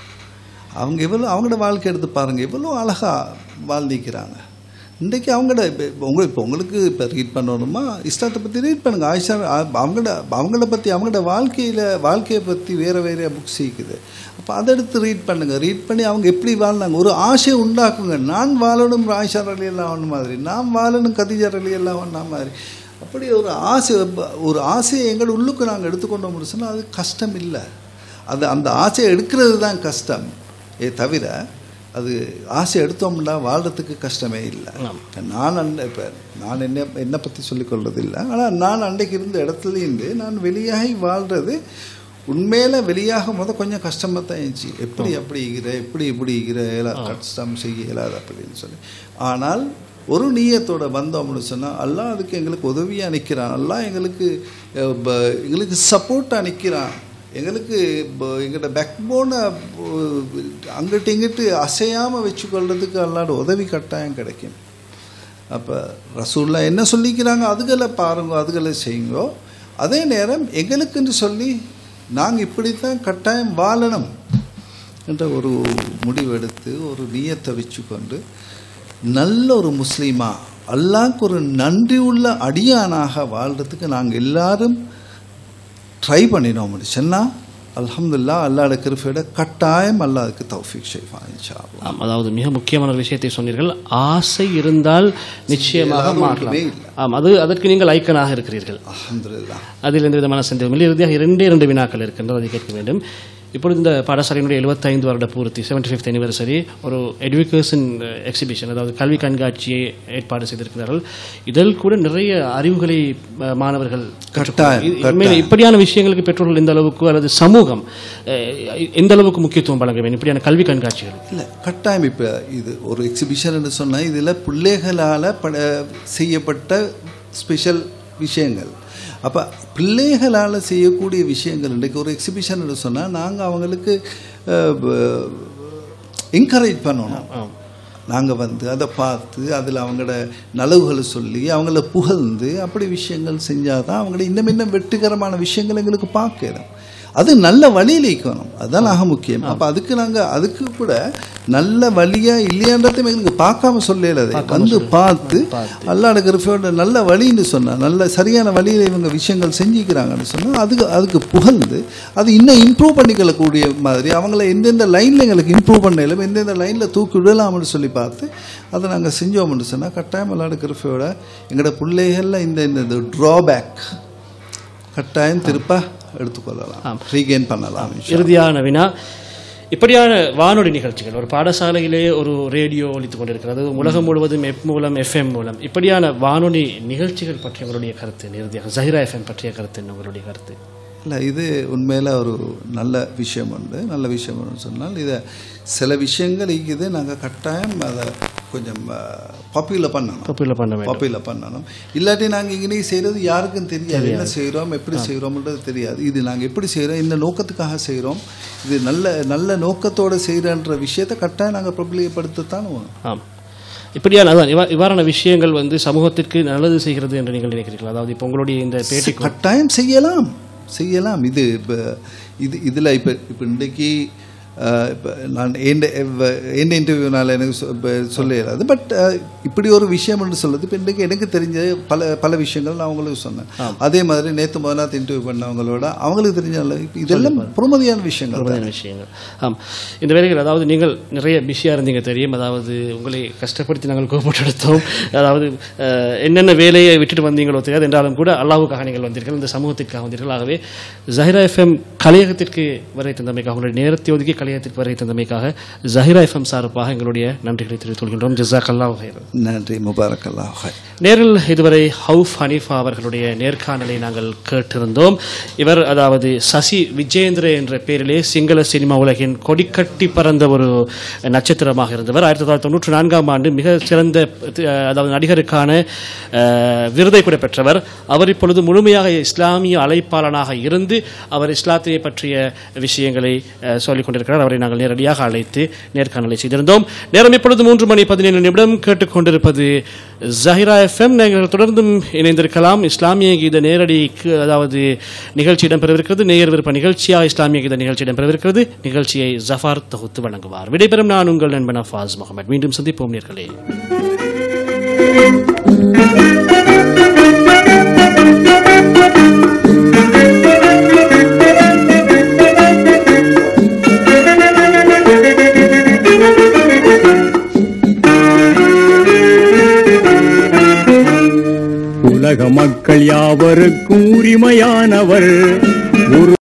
அவங்க எவ்வளோ அவங்களோட வாழ்க்கை எடுத்து பாருங்கள் எவ்வளோ அழகாக வாழ்ந்திக்கிறாங்க இன்றைக்கி அவங்களோட இப்போ இப்போ உங்க இப்போ உங்களுக்கு இப்போ ரீட் பண்ணணுமா இஷ்டத்தை பற்றி ரீட் பண்ணுங்க ஆயிஷா அ- அவங்களோட அவங்கள பற்றி அவங்களோட வாழ்க்கையில் வாழ்க்கையை பற்றி வேறு வேறு புக்ஸ் இருக்குது அப்போ அதை எடுத்து ரீட் பண்ணுங்க ரீட் பண்ணி அவங்க எப்படி வாழ்ந்தாங்க ஒரு ஆசையை உண்டாக்குங்க நான் வாழணும் ஆயிஷா அலி எல்லாம் ஒன்று மாதிரி நான் வாழணும் கதிஜா அலி எல்லாம் ஒன்றா மாதிரி அப்படி ஒரு ஆசை ஒரு ஆசையை எங்கள் உள்ளுக்கு நாங்கள் எடுத்துக்கொண்டோம்னு சொன்னால் அது கஷ்டம் இல்லை அது அந்த ஆசையை எடுக்கிறது தான் கஷ்டம் ஏ தவிர அது ஆசை எடுத்தோம்னா வாழ்கிறதுக்கு கஷ்டமே இல்லை நான் அண்டை இப்போ நான் என்ன என்னை பற்றி சொல்லிக்கொள்றது இல்லை ஆனால் நான் அன்றைக்கு இருந்த இடத்துலேருந்து நான் வெளியாகி வாழ்கிறது உண்மையில் வெளியாக முத கொஞ்சம் கஷ்டமாக தான் இருந்துச்சு எப்படி அப்படி ஈகிற எப்படி இப்படி ஈகிற இயலா கஷ்டம் செய்ய இயலாது அப்படின்னு சொல்லி ஆனால் ஒரு நீயத்தோட வந்தோம்னு சொன்னால் அல்லாஹ் அதுக்கு எங்களுக்கு உதவியாக நிற்கிறான் அல்லாஹ் எங்களுக்கு அஹ், ப- எங்களுக்கு சப்போர்ட்டாக நிற்கிறான் எங்களுக்கு ப- எங்களோட பேக் போனை அங்கிட்டு இங்கிட்டு அசையாமல் வச்சுக்கொள்றதுக்கு அல்லாட உதவி கட்டாயம் கிடைக்கும் அப்போ ரசூல்லா என்ன சொல்லிக்கிறாங்க அதுகளை பாருங்க அதுகளை செய்யுங்கோ அதே நேரம் எங்களுக்குன்னு சொல்லி நாங்கள் இப்படித்தான் கட்டாயம் வாழணும் என்ற ஒரு முடிவெடுத்து ஒரு நீயத்தை வச்சுக்கொண்டு நல்ல ஒரு முஸ்லீமா அல்லாஹ்க்கு ஒரு நன்றி உள்ள அடியானாக வாழ்கிறதுக்கு நாங்கள் எல்லாரும் ட்ரை பண்ணினோம் சொன்னால் அல்ஹம்துலில்லா அல்லாஹ்ட கிருஃபையோட கட்டாயம் அல்லாஹ் அதுக்கு தௌஃபீக் செய்வான் இன்ஷா அல்லாஹ். ஆம், அதாவது மிக முக்கியமான ஒரு விஷயத்தை சொன்னீர்கள் ஆசை இருந்தால் நிச்சயமாக இயலாத மாறலாம் ஒன்றுமே இல்லை. ஆம் அது அதற்கு நீங்கள் ஐக்கனாக இருக்கிறீர்கள் அல்ஹம்துலில்லாஹ் அதில் எந்த விதமான சந்தேகம் இல்லை இறுதியாக இரண்டே இரண்டு வினாக்கள் இருக்கின்றது அதை கேட்க வேண்டும் இப்பொழுது இந்த பாடசாலையினுடைய 75 வருட பூர்த்தி 75th ஃபிஃப்த் அனிவர்சரி ஒரு எஜுகேஷன் எக்ஸிபிஷன் அதாவது கல்வி கண்காட்சியை ஏற்பாடு செய்திருக்கிறார்கள் இதில் கூட நிறைய அறிவுகளை அஹ், மாணவர்கள் கட்டாயம், இது- உண்மையிலே இப்படியான விஷயங்களுக்கு பெற்றோர்கள் எந்த அளவுக்கு அல்லது சமூகம் அஹ், எந்த அளவுக்கு முக்கியத்துவம் வழங்க வேண்டும் இப்படியான கல்வி கண்காட்சிகள் இல்லை கட்டாயம் இப்போ இது ஒரு எக்ஸிபிஷன் சொன்னால் இதில் பிள்ளைகளால் பட செய்யப்பட்ட ஸ்பெஷல் விஷயங்கள் அப்போ பிள்ளைகளால் செய்யக்கூடிய விஷயங்கள் இன்றைக்கு ஒரு எக்ஸிபிஷன் சொன்னால் நாங்கள் அவங்களுக்கு என்கரேஜ் பண்ணணும் ஆம். நாங்கள் வந்து அதை பார்த்து அதில் அவங்களோட நலவுகளை சொல்லி அவங்கள புகழ்ந்து அப்படி விஷயங்கள் செஞ்சால் தான் அவங்கள இன்னும் இன்னும் வெற்றிகரமான விஷயங்கள் எங்களுக்கு பார்க்கணும் அது நல்ல வழியில் இருக்கணும் அதுதான் ஆக முக்கியம் அப்போ அதுக்கு நாங்கள் அதுக்கு கூட நல்ல வழியா இல்லையான்றதையும் எங்களுக்கு பார்க்காம சொல்லல அதை வந்து பார்த்து அல்லாட கிருஃபையோட நல்ல வழின்னு சொன்னால் நல்ல சரியான வழியில் இவங்க விஷயங்கள் செஞ்சுக்கிறாங்கன்னு சொன்னால் அதுக்கு அதுக்கு புகழ்ந்து அது இன்னும் இம்ப்ரூவ் பண்ணிக்கொள்ளக்கூடிய மாதிரி அவங்கள எந்தெந்த லைனில் எங்களுக்கு இம்ப்ரூவ் பண்ணலும் எந்தெந்த லைனில் தூக்கி விடலாம்னு சொல்லி பார்த்து அதை நாங்கள் செஞ்சோம்னு சொன்னால் கட்டாயம் அல்லாட கிருஃபையோட எங்களோட பிள்ளைகளில் இந்த இந்த ட்ராபேக் கட்டாயம் திருப்ப எடுத்துக்கொள்ளலாம் ரீகெயின் பண்ணலாம் இறுதியான வினா இப்படியான வானொலி நிகழ்ச்சிகள் ஒரு பாடசாலையிலே ஒரு ரேடியோ ஒலித்துக் கொண்டிருக்கிறது உலகம் முழுவதும் எப் மூலம் எஃப்எம் மூலம் இப்படியான வானொலி நிகழ்ச்சிகள் பற்றிய உங்களுடைய கருத்து இறுதியாக ஜஹிரா எஃப்எம் பற்றிய கருத்து என்ன உங்களுடைய கருத்து இல்லை இது உண்மையில் ஒரு நல்ல விஷயம் உண்டு நல்ல விஷயம் ஒன்று சொன்னால் இதை சில விஷயங்கள் இருக்குது நாங்கள் கட்டாயம் அதை கொஞ்சம் பாப்புலர் பண்ணணும் கப்பில பண்ண வேண்டும் பாப்புலர் பண்ணணும் இல்லாட்டி நாங்கள் இங்கே செய்கிறது யாருக்கும் தெரியாது என்ன செய்கிறோம் எப்படி செய்கிறோம்ன்றது தெரியாது இது நாங்கள் எப்படி செய்கிறோம் இந்த நோக்கத்துக்காக செய்கிறோம் இது நல்ல நல்ல நோக்கத்தோடு செய்கிறன்ற விஷயத்தை கட்டாயம் நாங்கள் பிரபலியப்படுத்தத்தான் வேணும் ஆம் இப்படியான அதான் இவா- இவ்வாறான விஷயங்கள் வந்து சமூகத்திற்கு நல்லது செய்கிறது என்று நீங்கள் நினைக்கிறீர்கள் அதாவது இப்போ உங்களுடைய இந்த பேட்டி கட்டாயம் செய்யலாம் செய்யலாம் இது இப்போ இது இதில் இப்போ இப்போ இன்றைக்கு இப்போ நான் எந்த எந்த இன்டர்வியூனால எனக்கு சொ- இப்ப சொல்ல இயலாது பட் இப்படி ஒரு விஷயம் என்று சொல்லுது இப்போ இன்றைக்கு எனக்கு தெரிஞ்ச பல பல விஷயங்கள் நான் அவங்களுக்கு சொன்னேன் அதே மாதிரி நேற்று முதலாவது இன்டர்வியூ பண்ணவங்களோட அவங்களுக்கு தெரிஞ்ச நல்ல- இப்ப இதெல்லாம் பொறுமதியான விஷயங்கள் தான். பிரபலமான விஷயங்கள் ஆம் இந்த வேலைகள் அதாவது நீங்கள் நிறைய பிஸியாக இருந்தீங்க தெரியும் அதாவது உங்களை கஷ்டப்படுத்தி நாங்கள் கூப்பிட்டு எடுத்தோம் அதாவது அஹ், என்னென்ன வேலையை விட்டுட்டு வந்தீங்களோ தெரியாது என்றாலும் கூட அல்லாவுக்காக நீங்கள் வந்தீர்கள் இந்த சமூகத்திற்காக வந்தீர்கள் ஆகவே ஜஹிரா எஃப்எம் கலையகத்திற்கு வரை தந்தமைக்காக உங்களுடைய நேரத்தை ஒதுக்கி கலையகத்திற்கு வரை தந்தமைக்காக ஜஹிரா எஃப்எம் சார்பாக எங்களுடைய நன்றிகளை தெரிவித்துக் கொள்கின்றோம் ஜிசாக் அல்லாஹ் நன்றி முபாரக் அல்லாஹ் நேரில் இதுவரை ஹவுஃப் ஹனீஃபா அவர்களுடைய நேர்காணலை நாங்கள் கேட்டிருந்தோம் இவர் அதாவது சசி விஜேந்திர என்ற பெயரிலே சிங்கள சினிமா உலகின் கொடிக்கட்டி பறந்த ஒரு நட்சத்திரமாக இருந்தவர் ஆயிரத்தி தொள்ளாயிரத்தி தொண்ணூற்றி நான்காம் ஆண்டு மிக சிறந்த அஹ், அதாவது நடிகருக்கான அஹ், விருதை கூட பெற்றவர் அவர் இப்பொழுது முழுமையாக இஸ்லாமிய அழைப்பாளனாக இருந்து அவர் இஸ்லாத்தை பற்றிய விஷயங்களை அஹ், சொல்லிக் கொண்டிருக்கிறார் அவரை நாங்கள் நேரடியாக அழைத்து நேர்காணலை செய்திருந்தோம் நேரம் இப்பொழுது மூன்று மணி பதினேழு நிமிடம் கேட்டுக்கொண்டிருப்பது ஜஹிரா எஃப்எம் நீங்கள் தொடர்ந்தும் இணைந்திருக்கலாம் இஸ்லாமிய கீத நேரடி கு- அதாவது நிகழ்ச்சி இடம்பெறவிருக்கிறது நேயர் விருப்ப நிகழ்ச்சியாக இஸ்லாமிய கீத நிகழ்ச்சி இடம்பெறவிருக்கிறது நிகழ்ச்சியை ஜஃபார் தொகுத்து வழங்குவார் விடைபெறும் நான் உங்கள் நண்பன் அஃபாஸ் முகமது மீண்டும் சந்திப்போம் நேர்களே உலக மக்கள் யாவருக்கும் உரிமையானவர் ஒரு